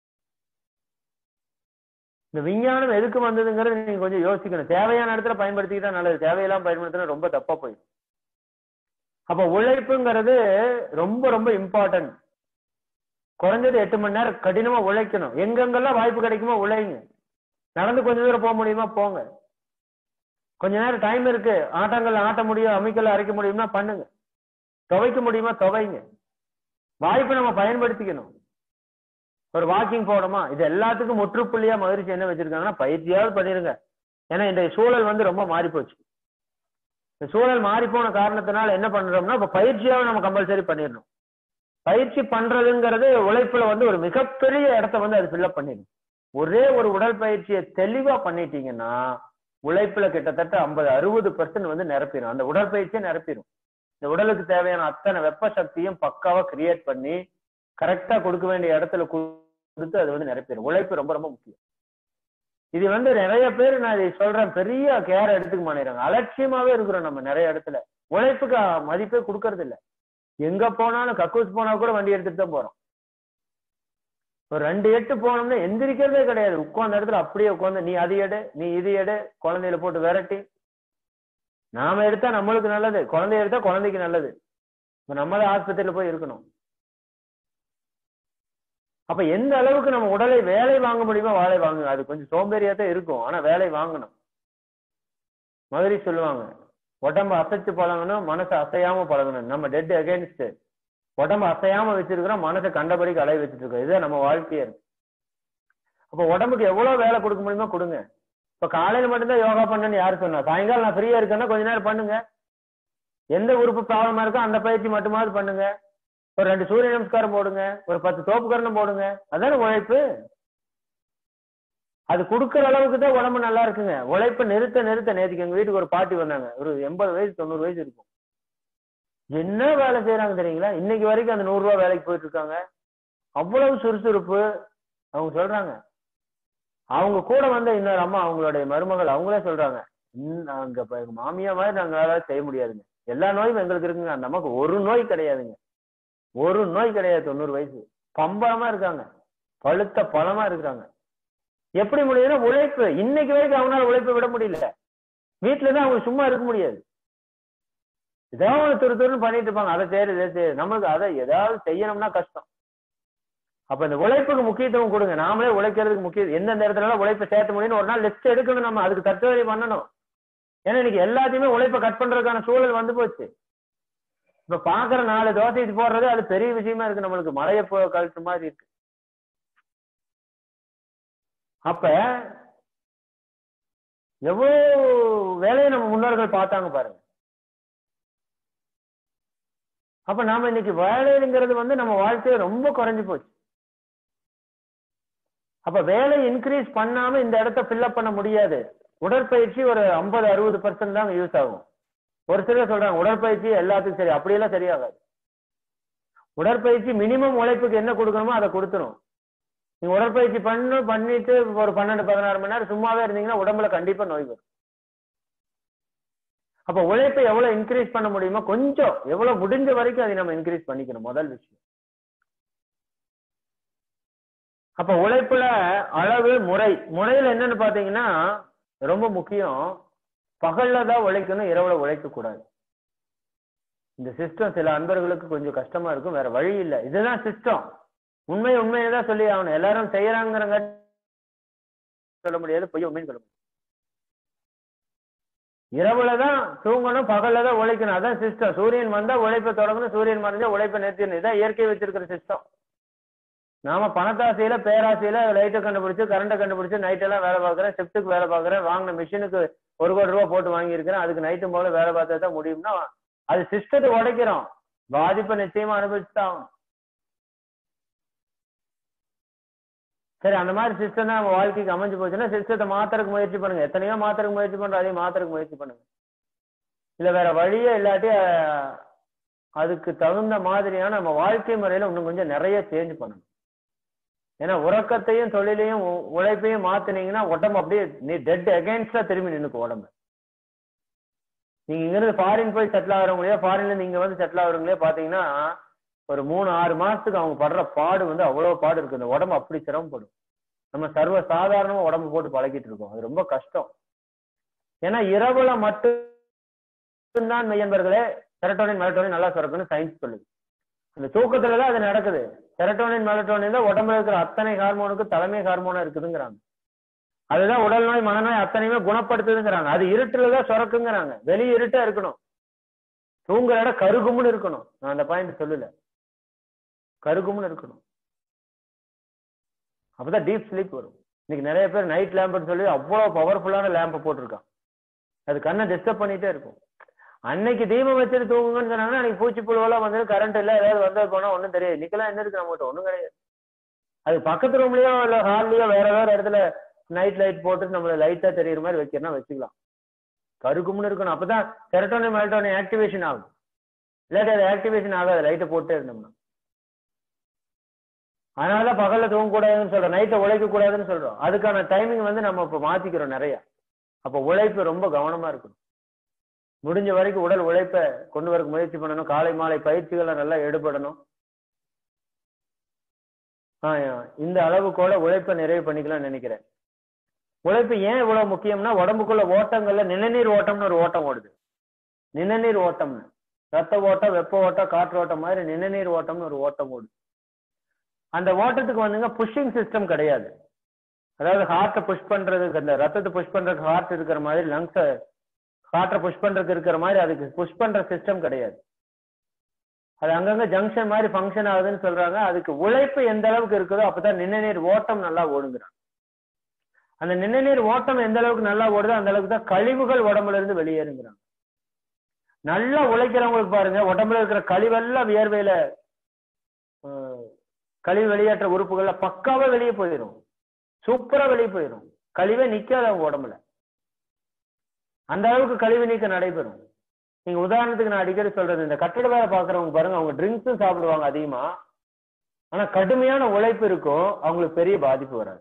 இந்த விஞ்ஞானம் எதுக்கு வந்ததுங்கிறது நீங்க கொஞ்சம் யோசிக்கணும் தேவையான இடத்துல பயன்படுத்திக்கிட்டா நல்லது தேவையெல்லாம் பயன்படுத்தினா ரொம்ப தப்பா போயிடும் அப்ப உழைப்புங்கிறது ரொம்ப ரொம்ப இம்பார்ட்டன்ட் குறைஞ்சது எட்டு மணி நேரம் கடினமா உழைக்கணும் எங்கெங்கெல்லாம் வாய்ப்பு கிடைக்குமோ உழைங்க நடந்து கொஞ்ச தூரம் போக முடியுமா போங்க கொஞ்ச நேரம் டைம் இருக்கு ஆட்டங்கள் ஆட்ட முடியும் அமைக்கல அரைக்க முடியும்னா பண்ணுங்க துவைக்க முடியுமா துவைங்க வாய்ப்பை நம்ம பயன்படுத்திக்கணும் ஒரு வாக்கிங் போகணுமா இது எல்லாத்துக்கும் முற்றுப்புள்ளியா மகிழ்ச்சி என்ன வச்சிருக்காங்கன்னா பயிற்சியாவது பண்ணிருங்க ஏன்னா இந்த சூழல் வந்து ரொம்ப மாறி போச்சு இந்த சூழல் மாறி போன காரணத்தினால என்ன பண்றோம்னா இப்ப பயிற்சியாவது நம்ம கம்பல்சரி பண்ணிடணும் பயிற்சி பண்றதுங்கிறது உழைப்புல வந்து ஒரு மிகப்பெரிய இடத்த வந்து அது ஃபில்லப் பண்ணிடும் ஒரே ஒரு உடல் பயிற்சியை தெளிவா பண்ணிட்டீங்கன்னா உழைப்புல கிட்டத்தட்ட ஐம்பது அறுபது பெர்சன்ட் வந்து நிரப்பிடும் அந்த உடற்பயிற்சியை நிரப்பிடும் இந்த உடலுக்கு தேவையான அத்தனை வெப்ப சக்தியும் பக்காவா கிரியேட் பண்ணி கரெக்டா கொடுக்க வேண்டிய இடத்துல கொடுத்து அது வந்து நிரப்பிடும் உழைப்பு ரொம்ப ரொம்ப முக்கியம் இது வந்து நிறைய பேர் நான் இதை சொல்றேன் பெரிய கேர் எடுத்துக்க மாட்டேறாங்க அலட்சியமாவே இருக்கிறோம் நம்ம நிறைய இடத்துல உழைப்புக்கு மதிப்பே கொடுக்கறது இல்ல எங்க போனாலும் கக்கூஸ் போனா கூட வண்டி எடுத்துட்டு தான் போறோம் ஒரு ரெண்டு எட்டு போனோம்னா எந்திரிக்கிறதே கிடையாது உட்கார்ந்த இடத்துல அப்படியே உட்காந்து நீ அது எடு நீ இது எடு குழந்தையில போட்டு விரட்டி நாம எடுத்தா நம்மளுக்கு நல்லது குழந்தைய எடுத்தா குழந்தைக்கு நல்லது இப்ப நம்மளே ஆஸ்பத்திரியில போய் இருக்கணும் அப்ப எந்த அளவுக்கு நம்ம உடலை வேலை வாங்க முடியுமோ வேலை வாங்குங்க அது கொஞ்சம் சோம்பேறியா தான் இருக்கும் ஆனா வேலை வாங்கணும் மதுரை சொல்லுவாங்க உடம்ப அசைச்சு பழகணும் மனசை அசையாம பழகணும் நம்ம டெட் அகேன்ஸ்ட் உடம்ப அசையாம வச்சிருக்கிறோம் மனசை கண்டபடிக்கு அலைய வச்சுட்டு இருக்கோம் இதுதான் நம்ம வாழ்க்கையே இருக்கு அப்ப உடம்புக்கு எவ்வளவு வேலை கொடுக்க முடியுமோ கொடுங்க இப்ப காலையில மட்டும்தான் யோகா பண்ணுன்னு யாரு சொன்னா சாயங்காலம் நான் ஃப்ரீயா இருக்கேன்னா கொஞ்ச நேரம் பண்ணுங்க எந்த உறுப்பு ப்ராப்ளமா இருக்கோ அந்த பயிற்சி மட்டுமாவது பண்ணுங்க ஒரு ரெண்டு சூரிய நமஸ்காரம் போடுங்க ஒரு பத்து தோப்பு கரணம் போடுங்க அதான உழைப்பு அது கொடுக்கற அளவுக்கு தான் உடம்பு நல்லா இருக்குங்க உழைப்பை நிறுத்த நிறுத்த நேற்றுக்கு எங்க வீட்டுக்கு ஒரு பாட்டி வந்தாங்க ஒரு எண்பது வயசு தொண்ணூறு வயசு இருக்கும் என்ன வேலை செய்யறாங்க தெரியுங்களா இன்னைக்கு வரைக்கும் அந்த நூறு ரூபாய் வேலைக்கு போயிட்டு இருக்காங்க அவ்வளவு சுறுசுறுப்பு அவங்க சொல்றாங்க அவங்க கூட வந்த இன்னொரு அம்மா அவங்களுடைய மருமகள் அவங்களே சொல்றாங்க அங்க எங்க மாமியா மாதிரி நாங்களால செய்ய முடியாதுங்க எல்லா நோயும் எங்களுக்கு இருக்குங்க அந்த அம்மாக்கு ஒரு நோய் கிடையாதுங்க ஒரு நோய் கிடையாது தொண்ணூறு வயசு பம்பரமா இருக்காங்க பழுத்த பழமா இருக்கிறாங்க எப்படி முடியுதுன்னா உழைப்பு இன்னைக்கு வரைக்கும் அவனால உழைப்பை விட முடியல வீட்டுல தான் அவங்க சும்மா இருக்க முடியாது ஏதாவது துரு துருன்னு பண்ணிட்டு இருப்பாங்க அதை செய்யறது இதை செய்யுது நம்மளுக்கு அதை ஏதாவது செய்யணும்னா கஷ்டம் அப்ப இந்த உழைப்புக்கு முக்கியத்துவம் கொடுங்க நாமளே உழைக்கிறதுக்கு முக்கியம் எந்தெந்த இடத்துல உழைப்பை சேர்த்த முடியும்னு ஒரு நாள் லிஸ்ட் எடுக்கணும் நம்ம அதுக்கு தத்துவரை பண்ணணும் ஏன்னா இன்னைக்கு எல்லாத்தையுமே உழைப்பை கட் பண்றதுக்கான சூழல் வந்து போச்சு இப்ப பாக்குற நாலு தோசை போடுறது அது பெரிய விஷயமா இருக்கு நம்மளுக்கு மலைய போ கழுத்து மாதிரி இருக்கு அப்ப எவ்வளவு வேலையை நம்ம முன்னோர்கள் பார்த்தாங்க பாருங்க அப்ப நாம இன்னைக்கு வேலைங்கிறது வந்து நம்ம வாழ்க்கையில ரொம்ப குறைஞ்சு போச்சு அப்ப வேலை இன்க்ரீஸ் பண்ணாம இந்த இடத்த ஃபில்அப் பண்ண முடியாது உடற்பயிற்சி ஒரு ஐம்பது அறுபது பர்சன்ட் தான் யூஸ் ஆகும் ஒரு சிலர் சொல்றாங்க உடற்பயிற்சி எல்லாத்துக்கும் சரி அப்படியெல்லாம் சரியாகாது உடற்பயிற்சி மினிமம் உழைப்புக்கு என்ன கொடுக்கணுமோ அதை கொடுத்துரும் நீங்க உடற்பயிற்சி பண்ணு பண்ணிட்டு ஒரு பன்னெண்டு பதினாறு மணி நேரம் சும்மாவே இருந்தீங்கன்னா உடம்புல கண்டிப்பா நோய் வரும் அப்ப உழைப்பை எவ்வளவு இன்க்ரீஸ் பண்ண முடியுமோ கொஞ்சம் எவ்வளவு முடிஞ்ச வரைக்கும் அதை நம்ம இன்க்ரீஸ் பண்ணிக்கணும் முதல் விஷயம் அப்ப உழைப்புல அளவு முறை முறையில என்னன்னு பாத்தீங்கன்னா ரொம்ப முக்கியம் பகல்ல தான் உழைக்கணும் இரவுல உழைக்க கூடாது இந்த சிஸ்டம் சில அன்பர்களுக்கு கொஞ்சம் கஷ்டமா இருக்கும் வேற வழி இல்லை இதுதான் சிஸ்டம் உண்மை உண்மையை தான் சொல்லி ஆகணும் எல்லாரும் செய்யறாங்கிறங்க சொல்ல முடியாது பொய்ய உண்மைன்னு சொல்ல முடியாது இரவுல தான் தூங்கணும் பகல்ல தான் உழைக்கணும் அதான் சிஸ்டம் சூரியன் வந்தா உழைப்பை தொடங்கணும் சூரியன் மறைஞ்சா உழைப்பை நிறுத்திடணும் இதான் இயற்கை வச்சிருக்கிற சிஸ்டம் நாம பணத்தாசையில பேராசையில லைட்டை கண்டுபிடிச்சு கரண்ட்டை கண்டுபிடிச்சு நைட் எல்லாம் வேலை பார்க்கறேன் ஷிஃப்ட்டுக்கு வேலை பார்க்கறேன் வாங்கின மிஷினுக்கு ஒரு கோடி ரூபா போட்டு வாங்கியிருக்கிறேன் அதுக்கு நைட்டு போல வேலை பார்த்தா தான் முடியும்னா அது சிஸ்டத்தை உடைக்கிறோம் பாதிப்பை நிச்சயமா அனுபவிச்சுதான் ஆகணும் சரி அந்த மாதிரி சிஸ்டம் தான் நம்ம வாழ்க்கைக்கு அமைஞ்சு போச்சுன்னா சிஸ்டத்தை மாத்துறதுக்கு முயற்சி பண்ணுங்க எத்தனையோ மாத்துறதுக்கு முயற்சி பண்றோம் அதையும் மாத்துறதுக்கு முயற்சி பண்ணுங்க இல்ல வேற வழியே இல்லாட்டி அஹ், அதுக்கு தகுந்த மாதிரியான நம்ம வாழ்க்கை முறையில இன்னும் கொஞ்சம் நிறைய சேஞ்ச் பண்ணணும் ஏன்னா உறக்கத்தையும் தொழிலையும் உ- உழைப்பையும் மாத்துனீங்கன்னா உடம்பு அப்படியே நீ டெட் அகைன்ஸ்டா திரும்பி நின்னுக்கும் உடம்பு நீங்க இங்கிருந்து ஃபாரின் போய் செட்டில் ஆகிறவங்களே ஃபாரின்ல இருந்து இங்க வந்து செட்டில் ஆகிறவங்களே பாத்தீங்கன்னா ஒரு மூணு ஆறு மாசத்துக்கு அவங்க படுற பாடு வந்து அவ்வளவு பாடு இருக்கு இந்த உடம்பு அப்படி சிரமப்படும் நம்ம சர்வ சாதாரணமா உடம்பு போட்டு பழகிட்டு இருக்கோம் அது ரொம்ப கஷ்டம் ஏன்னா இரவுல மட்டும்தான் மெய்யன்பர்களே செரட்டோனின் மெலட்டோனின் நல்லா சுரக்குன்னு சயின்ஸ் சொல்லுது இந்த தூக்கத்துல தான் அது நடக்குது செரட்டோனின் மெலட்டோனின் தான் உடம்புல இருக்கிற அத்தனை ஹார்மோனுக்கு தலைமை ஹார்மோனா இருக்குதுங்கிறாங்க அதுதான் உடல் நோய் மனநோய் அத்தனையுமே குணப்படுத்துதுங்கிறாங்க அது இருட்டுலதான் சுரக்குங்கிறாங்க வெளியே இருட்டா இருக்கணும் தூங்குற இடம் கருகும்னு இருக்கணும் நான் அந்த பாயிண்ட் சொல்லல கருகும்னு இருக்கணும் அப்பதான் டீப் ஸ்லீப் வரும் இன்னைக்கு நிறைய பேர் நைட் லேம்ப்னு சொல்லி அவ்வளவு பவர்ஃபுல்லான லேம்பை போட்டிருக்கான் அது கண்ணை டிஸ்டர்ப் பண்ணிட்டே இருக்கும் அன்னைக்கு தீபம் வச்சுட்டு தூங்குங்கன்னு சொன்னாங்கன்னா அன்னைக்கு பூச்சி புழுவெல்லாம் வந்து கரண்ட் இல்ல ஏதாவது வந்தது போனா ஒண்ணும் தெரியாது இன்னைக்கெல்லாம் என்ன இருக்கு நம்மகிட்ட ஒண்ணும் கிடையாது அது பக்கத்து ரூம்லயோ இல்ல ஹால்லயோ வேற வேற இடத்துல நைட் லைட் போட்டு நம்மள லைட்டா தெரியுற மாதிரி வைக்கிறனா வச்சுக்கலாம் கருக்கும்னு இருக்கணும் அப்பதான் செரட்டோனின் மெலட்டோனின் ஆக்டிவேஷன் ஆகும் இல்லாட்டி அது ஆக்டிவேஷன் ஆகாது லைட்டை போட்டே இருந்தோம்னா அதனாலதான் பகல்ல தூங்க கூடாதுன்னு சொல்றோம் நைட்டை உழைக்க கூடாதுன்னு சொல்றோம் அதுக்கான டைமிங் வந்து நம்ம இப்ப மாத்திக்கிறோம் நிறைய அப்ப உழைப்பு ரொம்ப கவனமா இருக்கணும் முடிஞ்ச வரைக்கும் உடல் உழைப்பை கொண்டு வரக்கு முயற்சி பண்ணணும் காலை மாலை பயிற்சிகளை நல்லா ஈடுபடணும் ஆஹ் இந்த அளவுக்கோட உழைப்பை நிறைவு பண்ணிக்கலாம்னு நினைக்கிறேன் உழைப்பு ஏன் இவ்வளவு முக்கியம்னா உடம்புக்குள்ள ஓட்டங்கள்ல நிணநீர் ஓட்டம்னு ஒரு ஓட்டம் ஓடுது நிணநீர் ஓட்டம்னு ரத்த ஓட்டம் வெப்ப ஓட்டம் காற்று ஓட்டம் மாதிரி நிணநீர் ஓட்டம்னு ஒரு ஓட்டம் ஓடுது அந்த ஓட்டத்துக்கு வந்துங்க புஷ்ஷிங் சிஸ்டம் கிடையாது அதாவது ஹார்ட்டை புஷ் பண்றதுக்கு அந்த ரத்தத்தை புஷ் பண்றதுக்கு ஹார்ட் இருக்கிற மாதிரி லங்ஸை ஹார்ட்டை புஷ் பண்றதுக்கு இருக்கிற மாதிரி அதுக்கு புஷ் பண்ற சிஸ்டம் கிடையாது அது அங்கங்க ஜங்ஷன் மாதிரி ஃபங்க்ஷன் ஆகுதுன்னு சொல்றாங்க அதுக்கு உழைப்பு எந்த அளவுக்கு இருக்குதோ அப்பதான் நிணநீர் ஓட்டம் நல்லா ஓடுங்கிறாங்க அந்த நிணநீர் ஓட்டம் எந்த அளவுக்கு நல்லா ஓடுதோ அந்த அளவுக்கு தான் கழிவுகள் உடம்புல இருந்து வெளியேறுங்கிறாங்க நல்லா உழைக்கிறவங்களுக்கு பாருங்க உடம்புல இருக்கிற கழிவெல்லாம் வியர்வையில அஹ், கழிவு வெளியேற்ற உறுப்புகள்ல பக்காவா வெளியே போயிடும் சூப்பரா வெளியே போயிடும் கழிவே நிக்காது அவங்க உடம்புல அந்த அளவுக்கு கழிவு நீக்கம் நடைபெறும் நீங்க உதாரணத்துக்கு நான் அடிக்கடி சொல்றது இந்த கட்டட வேலை பாக்குறவங்க பாருங்க அவங்க ட்ரிங்க்ஸும் சாப்பிடுவாங்க அதிகமா ஆனா கடுமையான உழைப்பு இருக்கும் அவங்களுக்கு பெரிய பாதிப்பு வராது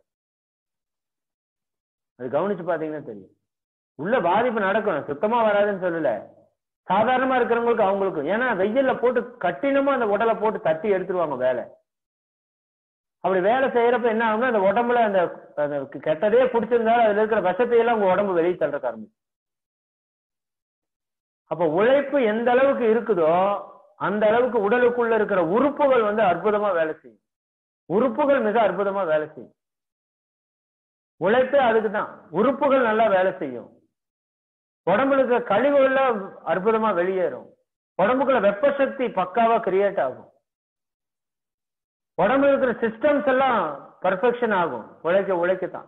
அது கவனிச்சு பாத்தீங்கன்னா தெரியும் உள்ள பாதிப்பு நடக்கும் சுத்தமா வராதுன்னு சொல்லல சாதாரணமா இருக்கிறவங்களுக்கு அவங்களுக்கு ஏன்னா வெயில்ல போட்டு கட்டினமா அந்த உடலை போட்டு தட்டி எடுத்துருவாங்க வேலை அப்படி வேலை செய்யறப்ப என்ன ஆகும்னா அந்த உடம்புல அந்த அந்த கெட்டதே பிடிச்சிருந்தாலும் அதுல இருக்கிற விஷத்தை எல்லாம் உங்க உடம்பு வெளியே தள்ளுறக்க ஆரம்பிக்கும் அப்ப உழைப்பு எந்த அளவுக்கு இருக்குதோ அந்த அளவுக்கு உடலுக்குள்ள இருக்கிற உறுப்புகள் வந்து அற்புதமா வேலை செய்யும் உறுப்புகள் மிக அற்புதமா வேலை செய்யும் உழைப்பே அதுக்கு தான் உறுப்புகள் நல்லா வேலை செய்யும் உடம்புல இருக்கிற கழிவுகள்லாம் அற்புதமா வெளியேறும் உடம்புக்குள்ள வெப்ப சக்தி பக்காவா கிரியேட் ஆகும் உடம்புல இருக்கிற சிஸ்டம்ஸ் எல்லாம் பர்ஃபெக்ஷன் ஆகும் உழைக்க உழைக்கத்தான்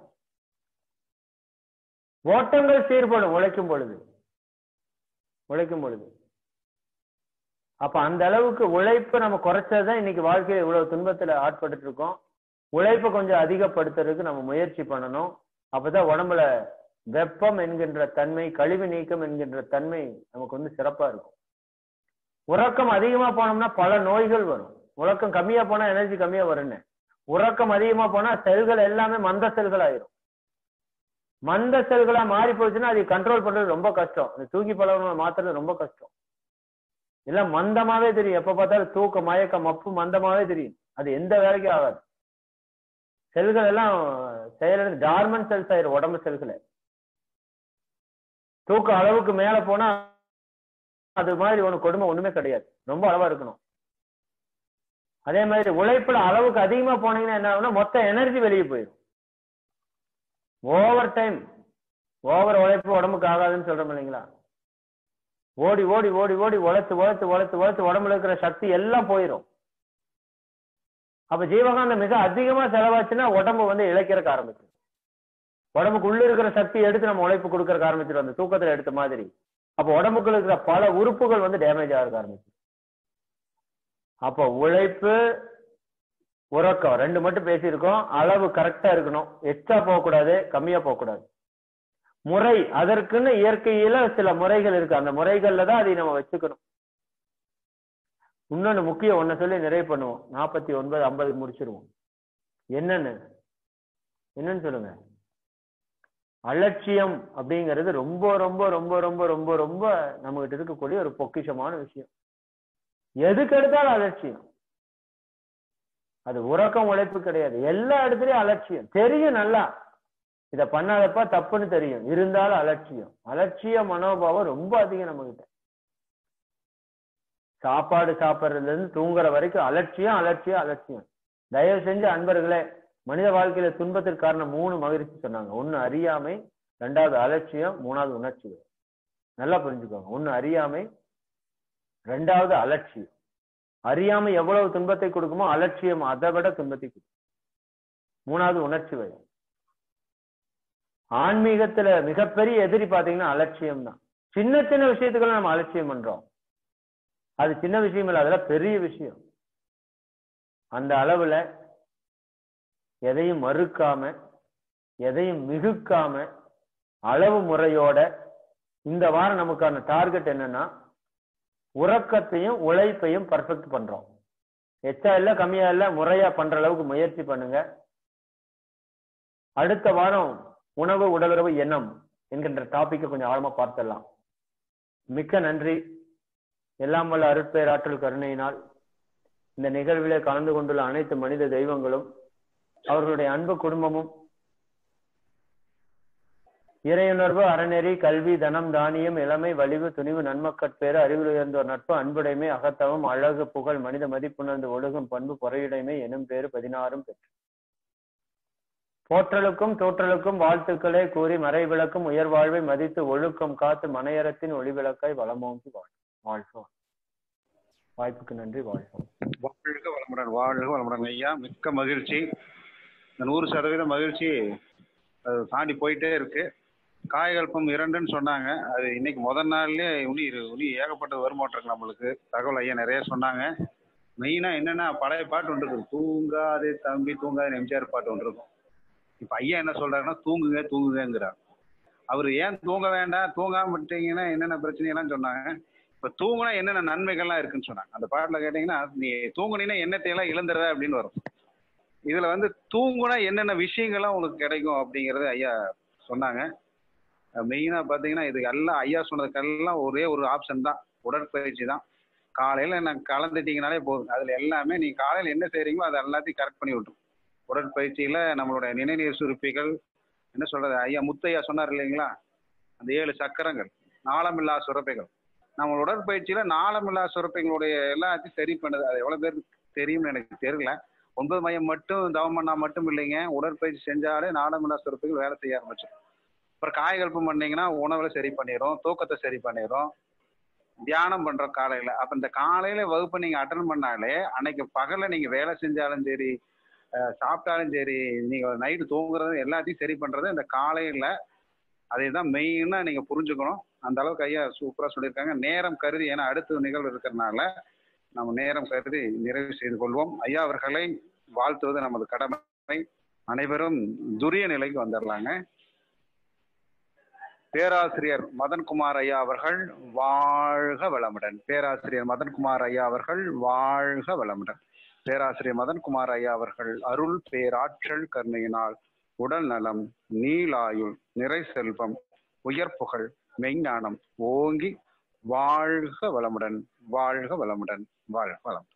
ஓட்டங்கள் சீர்படும் உழைக்கும் பொழுது உழைக்கும் பொழுது அப்ப அந்த அளவுக்கு உழைப்பு நம்ம குறைச்சதுதான் இன்னைக்கு வாழ்க்கையில இவ்வளவு துன்பத்துல ஆட்பட்டு இருக்கோம் உழைப்பை கொஞ்சம் அதிகப்படுத்துறதுக்கு நம்ம முயற்சி பண்ணணும் அப்பதான் உடம்புல வெப்பம் என்கின்ற தன்மை கழிவு நீக்கம் என்கின்ற தன்மை நமக்கு வந்து சிறப்பா இருக்கும் உறக்கம் அதிகமா போனோம்னா பல நோய்கள் வரும் உறக்கம் கம்மியா போனா எனர்ஜி கம்மியா வரும்னு உறக்கம் அதிகமா போனா செல்கள் எல்லாமே மந்த செல்கள் ஆயிரும் மந்த செல்களா மாறி போச்சுன்னா அதை கண்ட்ரோல் பண்றது ரொம்ப கஷ்டம் இந்த தூக்கி பழகணும் மாத்துறது ரொம்ப கஷ்டம் இல்ல மந்தமாவே தெரியும் எப்ப பார்த்தாலும் தூக்க மயக்க மப்பு மந்தமாவே தெரியும் அது எந்த வேலைக்கும் ஆகாது செல்கள் எல்லாம் செயலிழந்து டார்மன் செல்ஸ் ஆயிரும் உடம்பு செல்களை தூக்க அளவுக்கு மேல போனா அது மாதிரி ஒண்ணு கொடுமை ஒண்ணுமே கிடையாது ரொம்ப அளவா இருக்கணும் அதே மாதிரி உழைப்புல அளவுக்கு அதிகமா போனீங்கன்னா என்ன ஆகும்னா மொத்த எனர்ஜி வெளியே போயிடும் ஓவர் டைம் ஓவர் உழைப்பு உடம்புக்கு ஆகாதுன்னு சொல்றோம் இல்லைங்களா ஓடி ஓடி ஓடி ஓடி உழைச்சு உழைச்சு உழைச்சு உழைச்சு உடம்புல இருக்கிற சக்தி எல்லாம் போயிடும் அப்ப ஜீவகாந்தம் மிக அதிகமா செலவாச்சுன்னா உடம்பு வந்து இழைக்கிறக்க ஆரம்பிச்சிடும் உடம்புக்கு உள்ள இருக்கிற சக்தி எடுத்து நம்ம உழைப்பு கொடுக்கறக்க ஆரம்பிச்சிடும் அந்த தூக்கத்துல எடுத்த மாதிரி அப்ப உடம்புக்குள்ள இருக்கிற பல உறுப்புகள் வந்து டேமேஜ் ஆக ஆரம்பிச்சிடும் அப்ப உழைப்பு உறக்கம் ரெண்டு மட்டும் பேசியிருக்கோம் அளவு கரெக்டா இருக்கணும் எச்சா போகக்கூடாது கம்மியா போகக்கூடாது முறை அதற்குன்னு இயற்கையில சில முறைகள் இருக்கு அந்த முறைகள்ல தான் அதை நம்ம வச்சுக்கணும் இன்னொன்னு முக்கியம் ஒன்ன சொல்லி நிறைவு பண்ணுவோம் நாற்பத்தி ஒன்பது ஐம்பதுக்கு முடிச்சிருவோம் என்னன்னு என்னன்னு சொல்லுங்க அலட்சியம் அப்படிங்கிறது ரொம்ப ரொம்ப ரொம்ப ரொம்ப ரொம்ப ரொம்ப நம்ம கிட்ட இருக்கக்கூடிய ஒரு பொக்கிஷமான விஷயம் எதுக்கு எடுத்தாலும் அலட்சியம் அது உறக்கம் உழைப்பு கிடையாது எல்லா இடத்துலயும் அலட்சியம் தெரியும் நல்லா இத பண்ணாதப்பா தப்புன்னு தெரியும் இருந்தாலும் அலட்சியம் அலட்சிய மனோபாவம் ரொம்ப அதிகம் நம்ம கிட்ட சாப்பாடு சாப்பிட்றதுல இருந்து தூங்குற வரைக்கும் அலட்சியம் அலட்சியம் அலட்சியம் தயவு செஞ்சு அன்பர்களே மனித வாழ்க்கையில துன்பத்திற்கு காரணம் மூணு மகிழ்ச்சி சொன்னாங்க ஒன்னு அறியாமை ரெண்டாவது அலட்சியம் மூணாவது உணர்ச்சிகள் நல்லா புரிஞ்சுக்கோங்க ஒன்னு அறியாமை ரெண்டாவது அலட்சியம் அறியாமை எவ்வளவு துன்பத்தை கொடுக்குமோ அலட்சியம் அதை விட துன்பத்தை கொடுக்கும் மூணாவது உணர்ச்சி வயம் ஆன்மீகத்துல மிகப்பெரிய எதிரி பாத்தீங்கன்னா அலட்சியம் தான் சின்ன சின்ன விஷயத்துக்கெல்லாம் நம்ம அலட்சியம் பண்றோம் அது சின்ன விஷயம் இல்லை அதெல்லாம் பெரிய விஷயம் அந்த அளவுல எதையும் மறுக்காம எதையும் மிகுக்காம அளவு முறையோட இந்த வாரம் நமக்கான டார்கெட் என்னன்னா உறக்கத்தையும் உழைப்பையும் பர்ஃபெக்ட் பண்றோம் எச்சா இல்ல கம்மியா இல்ல முறையா பண்ற அளவுக்கு முயற்சி பண்ணுங்க அடுத்த வாரம் உணவு உடலுறவு எண்ணம் என்கின்ற டாபிக்கை கொஞ்சம் ஆழமா பார்த்துடலாம் மிக்க நன்றி எல்லாம் வல்ல அருட்பேராற்றல் கருணையினால் இந்த நிகழ்விலே கலந்து கொண்டுள்ள அனைத்து மனித தெய்வங்களும் அவர்களுடைய அன்பு குடும்பமும் இறையுணர்வு அறநெறி கல்வி தனம் தானியம் இளமை வலிவு துணிவு நன்மக்கட்பேறு அறிவில் உயர்ந்தோர் நட்பு அன்புடைமை அகத்தவம் அழகு புகழ் மனித மதிப்புணர்ந்து ஒழுகும் பண்பு பொறையுடைமை எனும் பேறு பதினாறும் பெற்று போற்றலுக்கும் தோற்றலுக்கும் வாழ்த்துக்களே கூறி மறை விளக்கும் உயர் வாழ்வை மதித்து ஒழுக்கம் காத்து மனையறத்தின் ஒளிவிளக்காய் வளமோங்கி வாழ் வாழ்வோம் வாய்ப்புக்கு நன்றி வாழ்வோம் வாழ்க வளமுடன் வாழ்க வளமுடன் ஐயா மிக்க மகிழ்ச்சி இந்த நூறு சதவீத மகிழ்ச்சி அது தாண்டி போயிட்டே இருக்கு காயகல்பம் இரண்டுன்னு சொன்னாங்க அது இன்னைக்கு முதல் நாள்லயே உனி உனி ஏகப்பட்டது வருமாட்டிருக்கு நம்மளுக்கு தகவல் ஐயா நிறைய சொன்னாங்க மெயினா என்னன்னா பழைய பாட்டு ஒன்று இருக்கு தூங்காதே தம்பி தூங்காதே எம்ஜிஆர் பாட்டு ஒன்று இருக்கும் இப்ப ஐயா என்ன சொல்றாருன்னா தூங்குங்க தூங்குங்கிறார் அவர் ஏன் தூங்க வேண்டாம் தூங்காம விட்டீங்கன்னா என்னென்ன பிரச்சனையெல்லாம் சொன்னாங்க இப்ப தூங்குனா என்னென்ன நன்மைகள்லாம் இருக்குன்னு சொன்னாங்க அந்த பாட்டுல கேட்டீங்கன்னா நீ தூங்குனீங்கன்னா என்னத்தையெல்லாம் இழந்துருவ அப்படின்னு வரும் இதுல வந்து தூங்குனா என்னென்ன விஷயங்கள்லாம் உனக்கு கிடைக்கும் அப்படிங்கறது ஐயா சொன்னாங்க மெயினா பாத்தீங்கன்னா இது எல்லாம் ஐயா சொன்னதுக்கெல்லாம் ஒரே ஒரு ஆப்ஷன் தான் உடற்பயிற்சி தான் காலையில நான் கலந்துட்டீங்கனாலே போதும் அதுல எல்லாமே நீங்க காலையில என்ன செய்றீங்களோ அதை எல்லாத்தையும் கரெக்ட் பண்ணி விட்டுரும் உடற்பயிற்சியில நம்மளுடைய நினைநீர் சுருப்பிகள் என்ன சொல்றது ஐயா முத்தையா சொன்னார் இல்லைங்களா அந்த ஏழு சக்கரங்கள் நாளமில்லா சுரப்பைகள் நம்ம உடற்பயிற்சியில நாளமில்லா சுரப்பைகளுடைய எல்லாத்தையும் சரி பண்ணுது அது எவ்வளவு பேருக்கு தெரியும்னு எனக்கு தெரியல ஒன்பது மையம் மட்டும் தவம் பண்ணா மட்டும் இல்லைங்க உடற்பயிற்சி செஞ்சாலே நாளமில்லா சுரப்பைகள் வேலை செய்ய ஆரம்பிச்சிடும் அப்புறம் காயகல்பம் பண்ணீங்கன்னா உணவுல சரி பண்ணிடும் தூக்கத்தை சரி பண்ணிடும் தியானம் பண்றோம் காலையில அப்ப இந்த காலையில வகுப்பு நீங்க அட்டன் பண்ணாலே அன்னைக்கு பகல்ல நீங்க வேலை செஞ்சாலும் சரி சாப்பிட்டாலும் சரி நீங்க நைட்டு தூங்குறது எல்லாத்தையும் சரி பண்றது இந்த காலையில அதை தான் மெயினா நீங்க புரிஞ்சுக்கணும் அந்த அளவுக்கு ஐயா சூப்பரா சொல்லியிருக்காங்க நேரம் கருதி ஏன்னா அடுத்த நிகழ்வு இருக்கிறதுனால நம்ம நேரம் கருதி நிறைவு செய்து கொள்வோம் ஐயா அவர்களை வாழ்த்துவது நமது கடமை அனைவரும் துரிய நிலைக்கு வந்துடலாங்க பேராசிரியர் மதன்குமார் ஐயா அவர்கள் வாழ்க வளமுடன் பேராசிரியர் மதன்குமார் ஐயா அவர்கள் வாழ்க வளமுடன் பேராசிரியர் மதன்குமார் ஐயா அவர்கள் அருள் பேராற்றல் கருணையினால் உடல் நலம் நீலாயுள் நிறை செல்வம் உயர் புகழ் மெய்ஞானம் ஓங்கி வாழ்க வளமுடன் வாழ்க வளமுடன் வாழ்க வளம்